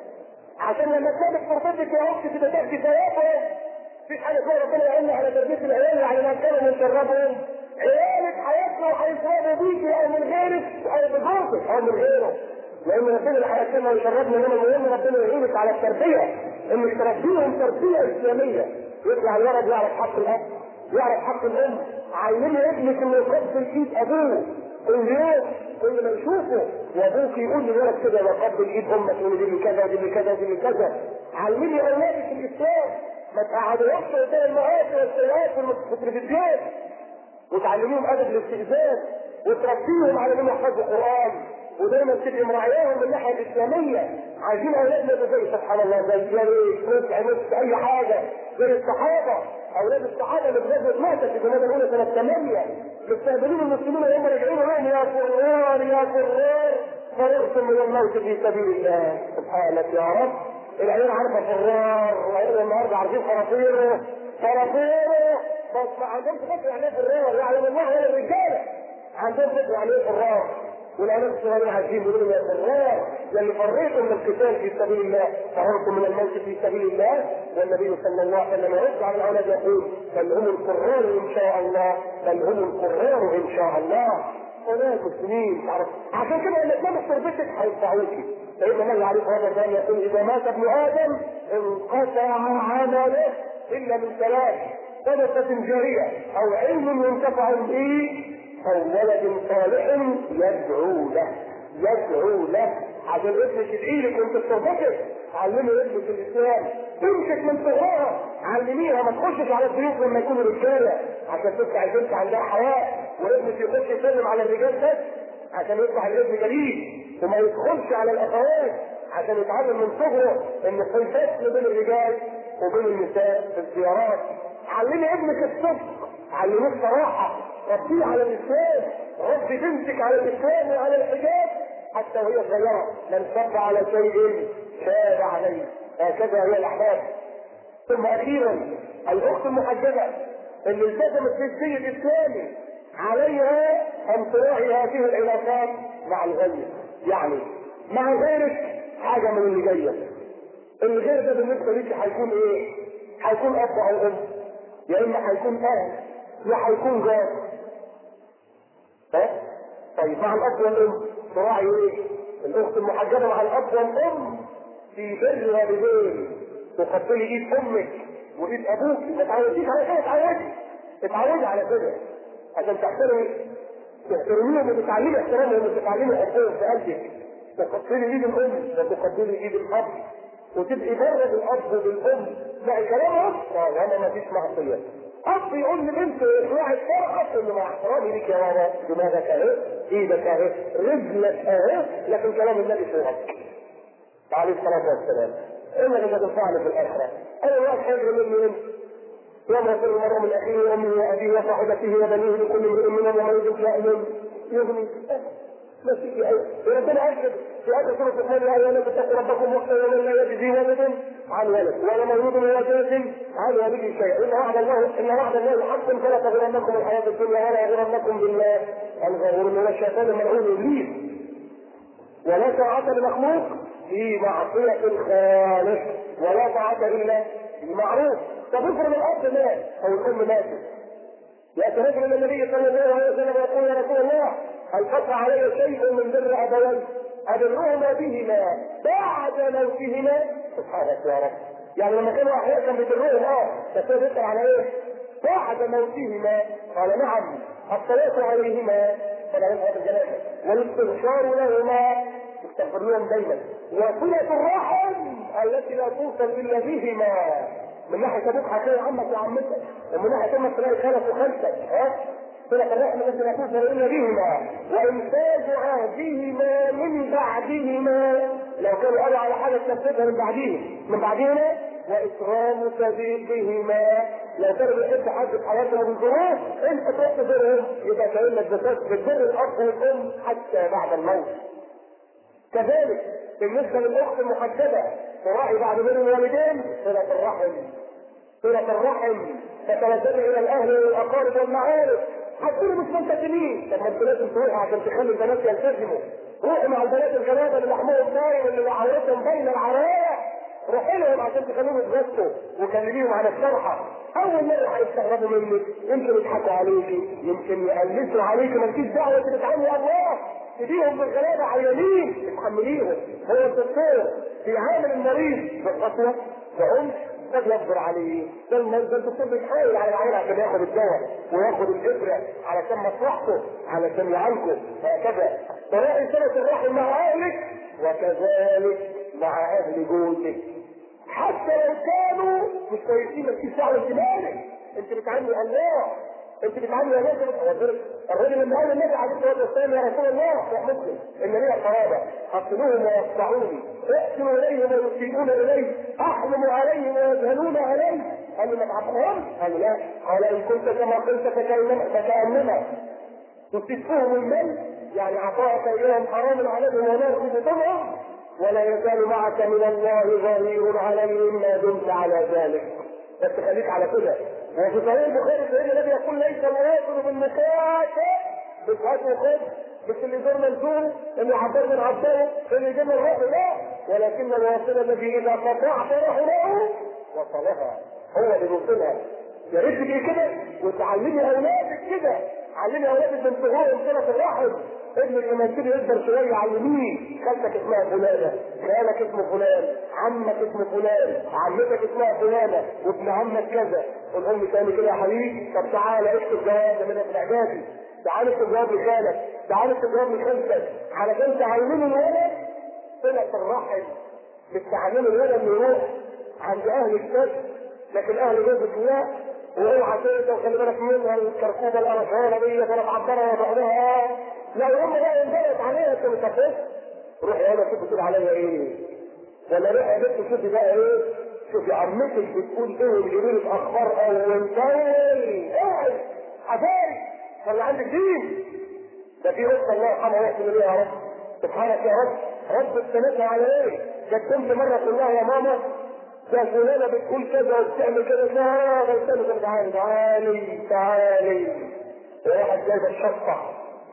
عشان لما تلاقي فرصتك يا أختي كده تأتي ثوابهم في حاجة كده ربنا يعين على تربية العيال على ما كانوا ونشربهم عيالك هياكلوا وهيشربوا بيكي او من غيرك او بجوزك او من غيره لان ربنا اللي هياكلنا ويشربنا منهم المهم ربنا يعينك على التربيه انك تربيهم تربيه اسلاميه يطلع الولد يعرف حق الاب يعرف حق الام علمي ابنك انه يقبل ايد ابوه كل يوم كل ما يشوفه وابوك يقول للولد كده يقبل ايد امك يقول دي كذا ودي كذا ودي كذا علمي اولادك الاسلام ما تقعدوهمش قدام المآسي والسيئات والتلفزيون وتعلميهم ادب الاستئذان وتربيهم على انهم يحفظوا القران ودايما تبقي مراعياهم من الناحيه الاسلاميه عايزين اولادنا يبقوا زي سبحان الله زي جريش نفع نفس اي حاجه زي الصحابه اولاد الصحابه اللي بغزوه ماتت في الجماد الاولى سنه 8 مستقبلين المسلمين وهم راجعين لهم يا فرار يا فرار فررتم من الموت في سبيل الله سبحانك يا رب العيال عارفه فرار وعيال النهارده عارفين فرافيره فرافيره بس ما عندهمش فكره يعني ايه فرار يعني من ناحيه الرجاله عندهم فكره يعني ايه فرار والعيال الصغيرين عايزين يقولوا يا فرار يا اللي فريتم من القتال في سبيل الله فررتم من الموت في سبيل الله والنبي صلى الله عليه وسلم يرد على الاولاد يقول بل هم القرار ان شاء الله بل هم القرار ان شاء الله اولاد مسلمين تعرف عشان كده اللي تنام تربيتك هيدفعوكي سيدنا النبي عليه الصلاه والسلام يقول اذا مات ابن ادم انقطع عمله الا من ثلاث صدقة جارية أو علم ينتفع به أو ولد صالح يدعو له يدعو له عشان ابنك يدعي لك وانت بتربطك علمي ابنك الاسلام تمسك من صغرها علميها ما تخشش على الضيوف لما يكونوا رجاله عشان تطلع البنت عندها حياء وابنك يخش يسلم على الرجال بس عشان يطلع الابن جليل وما يدخلش على الاخوات عشان يتعلم من صغره ان في فصل بين الرجال وبين النساء في الزيارات علمي ابنك الصدق علميه الصراحه ربيه على الاسلام ربي بنتك على الاسلام وعلى الحجاب حتى وهي صغيره من شب على شيء شاب عليه هكذا هي الاحباب ثم اخيرا الاخت المحجبه اللي التزمت بالسي الاسلامي عليها ان تراعي هذه العلاقات مع الغير يعني مع غيرك حاجه من اللي جايه الغير ده بالنسبه ليك هيكون ايه؟ هيكون اب او ام يا اما هيكون اهل يا هيكون جار ها؟ طيب مع الاب والام تراعي ايه؟ الاخت المحجبه مع الاب والام في بر والدين تقبلي ايد امك وايد ابوك ما تعوديش على كده اتعودي اتعودي على كده عشان تحترمي تحترميهم وتتعلمي احترامهم وتتعلمي حبهم في قلبك تقبلي ايد الام وتقبلي ايد الاب وتبقي بره بالاب وبالام لا الكلام اصلا وانا ما فيش معصيه اب يقول لبنته اطلعي الشارع تقول له مع احترامي ليك يا بابا دماغك اهي ايدك اهي رجلك اهي لكن كلام النبي فوقك عليه الصلاه والسلام انك اللي تنفعني في الاخره انا الواحد هيجري مني انت يوم يفر المرء من اخيه وامه وابيه وصاحبته وبنيه لكل امرئ منهم وما يجد يأمن يغني ما في ربنا اكد في اخر سوره الرحمن يا ايها الناس اتقوا ربكم واخشوا يوما لا يجزي ولد عن ولد ولا مولود هو جاز عن والده شيء ان وعد الله ان وعد الله حق فلا تغرنكم الحياه الدنيا ولا يغرنكم بالله الغرور من الشيطان الملعون ابليس ولا طاعة لمخلوق في معصية الخالق ولا طاعة إلا بالمعروف طب افرض الأب مات أو الأم ماتت يأتي رجل إلى النبي صلى الله عليه وسلم ويقول يا رسول الله هل قطع علي شيء من بر ابوي ابرهما بهما بعد موتهما سبحانك يا رب يعني لما كانوا احياء كان بيبرهم اه بس هو بيسال على ايه؟ بعد موتهما قال نعم الصلاه عليهما فلا يذهب الجنازه والاستغفار لهما استغفر لهم دايما وصله الرحم التي لا توصل الا بهما من ناحيه ابوك هتلاقي عمك وعمتك ومن ناحيه امك تلاقي خالك وخالتك ها صلة الرحم التي لا توصل الا بهما وانتاج عهدهما من بعدهما لو كانوا قالوا على حاجه تنفذها من بعدهم من بعدهما واكرام صديقهما لو كانوا بيحبوا حد في حياتهم بالظروف انت تروح تزورهم يبقى كانك بتبر الاب والام حتى بعد الموت كذلك بالنسبه للاخت المحجبه تراعي بعد بين الوالدين صله الرحم صله الرحم تتوجه الى الاهل والاقارب والمعارف هتكونوا مش ملتزمين طب ما انتوا لازم تروحوا عشان تخلي البنات يلتزموا روحوا مع البنات الغلابه اللي لحمهم باين اللي عورتهم بين العرايا روحي لهم عشان تخليهم يتبسطوا وكلميهم على الشرحه اول مره هيستغربوا منك يمكن يضحكوا عليكي يمكن يقلسوا عليكي مالكيش دعوه انت بتعاملي الله تديهم بالغلابه عيانين تحمليهم هو الدكتور بيعامل المريض بالقسوه بعنف قد يصبر عليه ده ده الدكتور بيتحايل على العيان عشان ياخد الدواء وياخد الابره علشان مصلحته علشان يعالجه وهكذا تراعي صله الرحم مع اهلك وكذلك مع اهل جوزك حتى لو كانوا مش كويسين مالكيش دعوه انت مالك انت بتعاملي الله انت بتعاملي الله الراجل اللي قال النبي عليه الصلاه والسلام يا رسول الله يا مسلم ان لي قرابه اقتلوهم ويقطعوني اقتلوا اليهم ويسيئون الي احلم عليهم ويذهلون علي قال لي ما تعرفهم؟ قال لا قال ان كنت كما قلت فكانما فكانما تسفهم المال يعني عطاءك اليهم حرام عليهم ونار في بطونهم ولا يزال معك من الله ظهير عليهم ما دمت على ذلك بس خليك على كده وفي صحيح البخاري سيدنا النبي يقول ليس الواصل بالمكاشة مش هات وخد مش اللي زرنا نزوره اللي عبرنا نعبره اللي جبنا الروح لا ولكن الواصل الذي اذا قطعت رحمه وصلها هو اللي بيوصلها يا ريت تجي كده وتعلمي اولادك كده علمي اولادك من صغرهم صله الرحم ابنك لما يبتدي يكبر شويه علميه خالتك اسمها فلانه خالك اسمه فلان عمك اسمه فلان عمتك اسمها فلانه وابن عمك كذا والام تاني كده يا حبيبي طب تعالى اكتب جواب ده من الاعدادي تعالى اكتب جواب لخالك تعالى اكتب جواب لخالتك علشان تعلمي الولد صله الرحم مش تعلمي الولد انه يروح عند اهل الشك لكن اهل جوزك لا واوعى تنسى وخلي بالك منها الكركوبه القرفانه دي ولا تعبرها بعضها لو هم بقى انبلت عليها انت مش هتخش روح يا انا شوف بتقول عليا ايه ولا روح يا بنت شوفي بقى ايه شوفي عمتك بتقول ايه وتجيبي لك اخبار اول باول اوعي حذاري خلي عندك دين ده في رزق الله يرحمه ويحسن اليه يا رب سبحانك يا رب رب استنتها على ايه؟ كنت مره تقول لها يا ماما ده فلانة بتقول كذا وبتعمل كذا لا ده استنى تعالي تعالي تعالي وراحت جايبه الشطه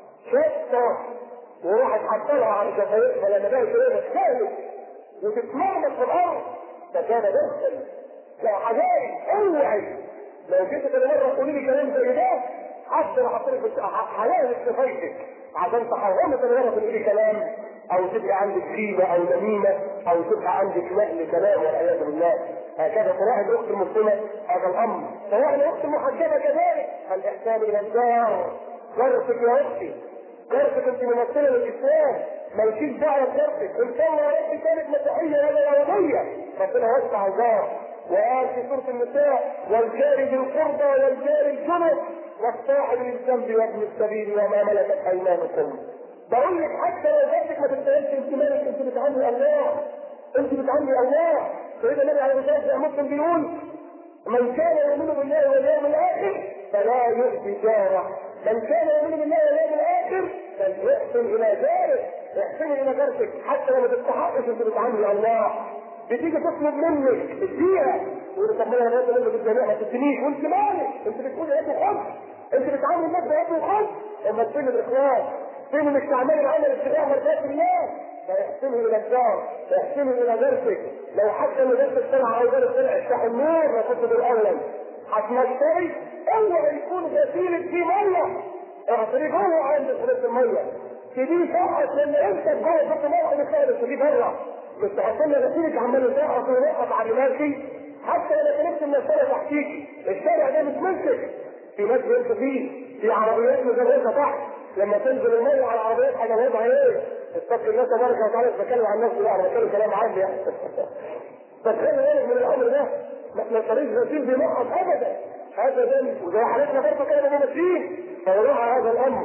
شطه وراحت حطها على شفايفها لما بقت كده تتكلم وتتمرمط في الارض ده كان بيحصل لا حبايب اوعي لو جيت كده مره تقولي لي كلام زي ده حتى لو حطيت حلال شفايفك عشان تحرمي كده مره تقولي لي كلام او تبقى عندك غيبه او نميمه او تبقى عندك نقل كلام والعياذ بالله هكذا تراعي الاخت المسلمه هذا الامر تراعي الاخت المحجبه كذلك الاحسان الى الدار جرسك يا اختي جرسك انت ممثله للاسلام مالكيش دعوه بجرسك ان شاء الله يا اختي كانت مسيحيه ولا يهوديه ربنا يوسع الدار وقال في سوره النساء والجار ذي القربى والجار الجنب والصاحب للذنب وابن السبيل وما ملكت ايمانكم بقول لك حتى لو جاتك ما تستاهلش انت مالك انت بتعاملي الله انت بتعاملي الله سيدنا النبي عليه الصلاه والسلام مسلم بيقول من كان يؤمن بالله واليوم الاخر فلا يؤذي جاره من كان يؤمن بالله واليوم الاخر فليحسن الى جاره احسن الى جارتك حتى لو ما تستحقش انت بتعاملي الله بتيجي تطلب منك اديها يقول طب ما انا لازم منك الجميع ما تدينيش وانت مالك انت بتقول هات وخد انت بتعامل الناس بهات وخد اما فين الاخلاص فين انك تعملي العمل ابتغاء مرضات الله فيحسنه الى الدار فيحسنه الى درسك لو حتى من درس السلعه او درس طلع افتح النور ما كنت بالاول هتمشي اوعى يكون غسيلك فيه ميه اعطيه جوه عند خلص الميه تديه فقط لان انت جوه في الميه بتخلص تديه بره مش تحط لنا نتيجه عمال يسقط ويوقف على ماشي حتى لو كنت من الشارع تحتيك الشارع ده مش ملكك في ناس بيمشوا فيه في عربيات مجرده تحت لما تنزل الميه على العربيات حاجه وضعها ايه؟ اتق الله تبارك وتعالى مش بتكلم عن نفسي لا انا بتكلم كلام عام يعني فتخلي بالك من الامر ده ما احنا طريق غسيل بينقص ابدا ابدا وزي حالتنا برضه كده بنبقى ماشيين فيروح هذا الامر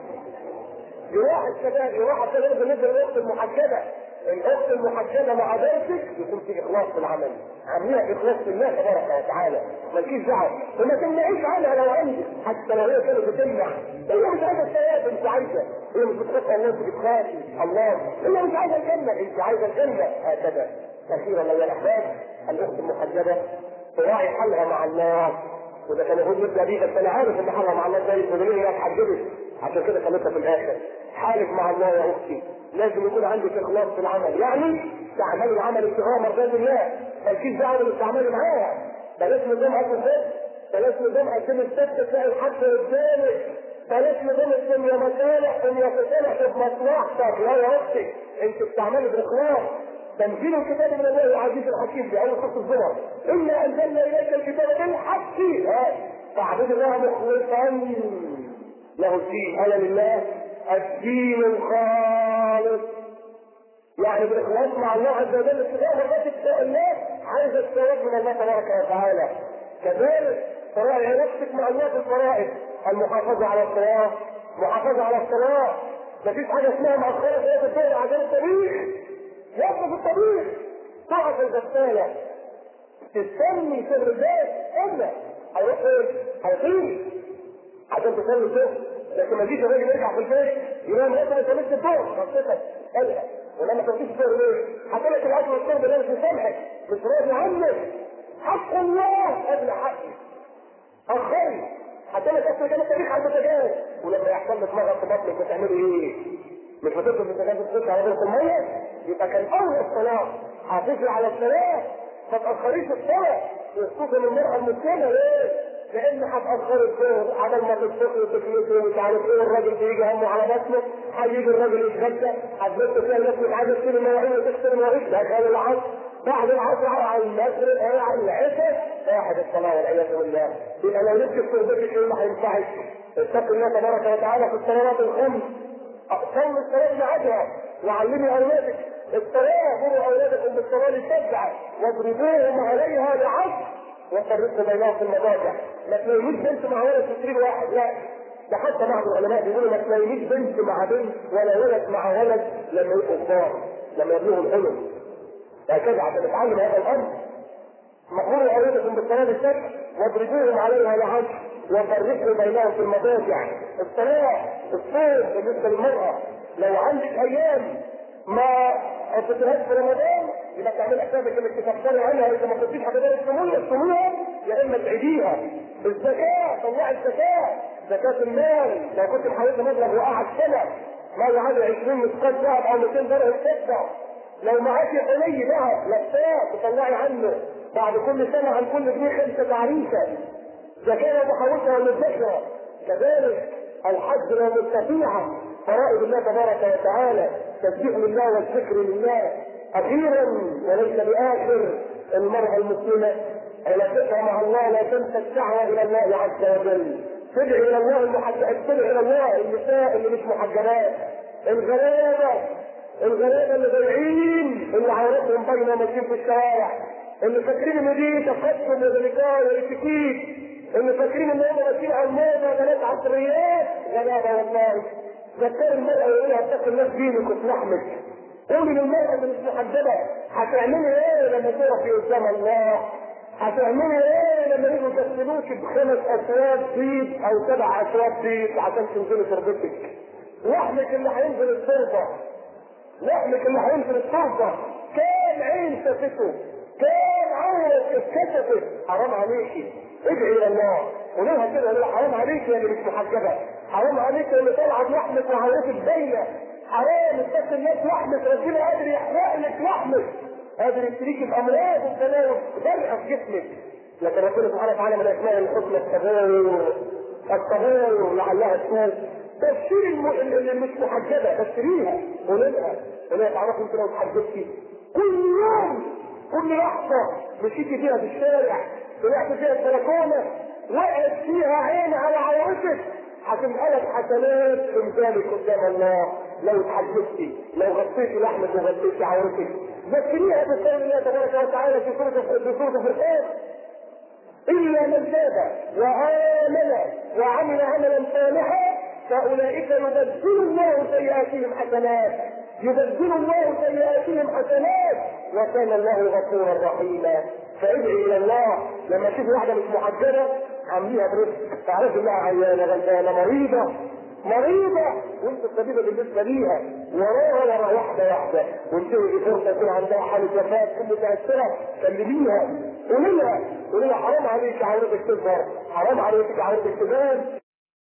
يروح الشباب يروح الشباب بالنسبه للاخت المحجبه الاخت المحجبه مع درسك يكون في اخلاص في العمل عاملها اخلاص لله تبارك وتعالى مالكيش دعوه وما تمنعيش عنها لو عندك حتى لو هي كانت بتمنع هي مش عايزه الثواب انت عايزه هي مش بتخاف الله انت بتخافي الله هي مش عايزه الجنه انت عايزه الجنه هكذا اخيرا ايها الاحباب الاخت المحجبه تراعي حالها مع الله وده كان يقول مثل بيه بس انا عارف ان حالها مع الله زي الفلانيه هي اتحجبت عشان كده خليتها في الاخر حالك مع الله يا اختي لازم يكون عندك اخلاص في العمل يعني تعملي العمل ابتغاء مرضات الله مالكيش دعوه باللي بتعملي معاها بلاش نظام اكل فت بلاش نظام قدام الست تلاقي الحد قدامك بلاش نظام الدنيا مصالح دنيا مصالح في مصلحتك لا يا اختي انت بتعملي باخلاص تنزيل الكتاب من الله العزيز الحكيم في اول سوره الزمر انا انزلنا اليك الكتاب بالحق فاعبد الله مخلصا له الدين انا لله الدين الخالص يعني بالاخلاص مع الله عز وجل ابتداء مرضات الله عايز الثواب من الله تبارك وتعالى كذلك تراعي نفسك مع الله في الفرائض المحافظه على الصلاه محافظه على الصلاه مفيش حاجه اسمها مؤخره في الدور عشان الطريق وقف الطريق تقف الغساله تستني في الرجال الا هيروح ايه؟ هيطير عشان تصلي الظهر لكن ما تجيش الراجل يرجع في البيت ينام انت ما صليتش الظهر خطتك قلقه ولما تصليش الظهر ليه؟ حتى لك الاكل والشرب ده مش مسامحك مش راضي عنك حق الله قبل حقي اخري حتى لك اصل كان التاريخ على البوتاجاز ولما يحصل لك مره في بطنك بتعملي ايه؟ مش هتفضل في البوتاجاز تخش على بيت الميه يبقى كان اول الصلاه حافظي على الصلاه ما تاخريش الصلاه وخصوصا المراه المسلمه ليه؟ لان هتاخر الظهر على ما تتفقي وتكلفي ومش عارف ايه الراجل بيجي همه على بطنه هيجي الراجل يتغدى هتبص فيها الناس مش عايزه تشيل المواعين وتغسل المواعين ده كان العصر بعد العصر على المغرب على العشاء واحد الصلاه والعياذ بالله يبقى لو نفسك تربطك ايه اللي هينفعك؟ اتق الله تبارك وتعالى في الصلوات الخمس صلي الصلاه ميعادها وعلمي اولادك الصلاه مروا اولادكم بالصلاه السبعه واضربوهم عليها لعشر وفرقوا بينهم في المضاجع ما تلاقيش بنت مع ولد في سرير واحد لا ده حتى بعض العلماء بيقولوا ما تلاقيش بنت مع بنت ولا ولد مع ولد لما يبقوا كبار لما يبلغوا الحلم هكذا عشان نتعلم هذا الامر مأمور أولادكم بالصلاة السبع واضربوهم عليها لعشر وفرقوا بينهم في المضاجع الصلاة الصوم بالنسبة للمرأة لو عندك أيام ما قضيتهاش في رمضان يبقى تعمل حسابك انك تفكري عنها اذا ما كنتيش هتقدري تصوميها تصوميها يا اما تعيديها الزكاة طلعي الزكاة زكاة المال لو كنت محوشة مبلغ وقعد سنة ما يعادل 20 مثقال ذهب او 200 درهم تدفع لو معاكي حلي ذهب لفاه تطلعي عنه بعد كل سنة عن كل جنيه خمسة تعريفة زكاة محوشة ومدخرة كذلك الحج لو مستطيعة فرائض الله تبارك وتعالى تسبيح لله والذكر لله اخيرا وليس باخر المرأة المسلمة علاقتها مع الله لا تنسى الدعوة الى الله عز وجل تدعي الى الله المحجبات تدعي الى الله النساء اللي مش محجبات الغلابة الغلابة اللي ضايعين اللي عورتهم باينة ماشيين في الشوارع اللي فاكرين ان دي تقدم وذلكاء واتيكيت اللي فاكرين ان هم ماشيين على الموضة بنات عصريات غلابة والله ذكر المرأة يقول لها اتقي الله في دينك وفي لحمك قولي للمرأة اللي مش محجبة هتعملي ايه لما تقفي قدام الله؟ هتعملي ايه لما يجوا يكسبوك بخمس اسواد بيض او سبع اسواد بيض عشان تنزلي تربتك؟ لحمك اللي هينزل التربة لحمك اللي هينزل التربة كام عين شافته؟ كام عورة اتكشفت؟ حرام عليكي ادعي الى الله قولوا كده لا حرام عليكي يا اللي مش محجبة حرام عليك اللي طالعه بلحمك وعورتك باينه حرام اتقي الناس لحمك ربنا قادر يحرق لك لحمك قادر يبتليك بامراض وبلاوي ضرقه في جسمك لكن ربنا سبحانه وتعالى من اسماء الحسنى الصبور الطهور لعلها تتوب بشري الم... اللي مش محجبه بشريها قولي لها قولي لها تعرفي انت لو اتحجبتي كل يوم كل لحظه مشيتي فيها في الشارع طلعت فيها البلكونه وقعت فيها عين على عورتك هتبقى لك حسنات في ميزانك قدام الله لو اتحجبتي لو غطيتي لحمك وغطيتي عورتك ذكريها بقول الله تبارك وتعالى في سوره في سوره الفرقان الا من تاب وامن وعمل عملا صالحا فاولئك يبدل الله سيئاتهم حسنات يبدل الله سيئاتهم حسنات وكان الله غفورا رحيما فادعي الى الله لما تشوف واحده مش محجبه عامليها برزق تعرف انها عيانه غلبانه مريضه مريضة وانت الطبيبة بالنسبة ليها وراها ورا واحدة واحدة وانت دي فرصة يكون عندها حالة وفاة تكون متأثرة كلميها قولي لها قولي لها حرام عليك عورتك تظهر حرام عليك عورتك تبان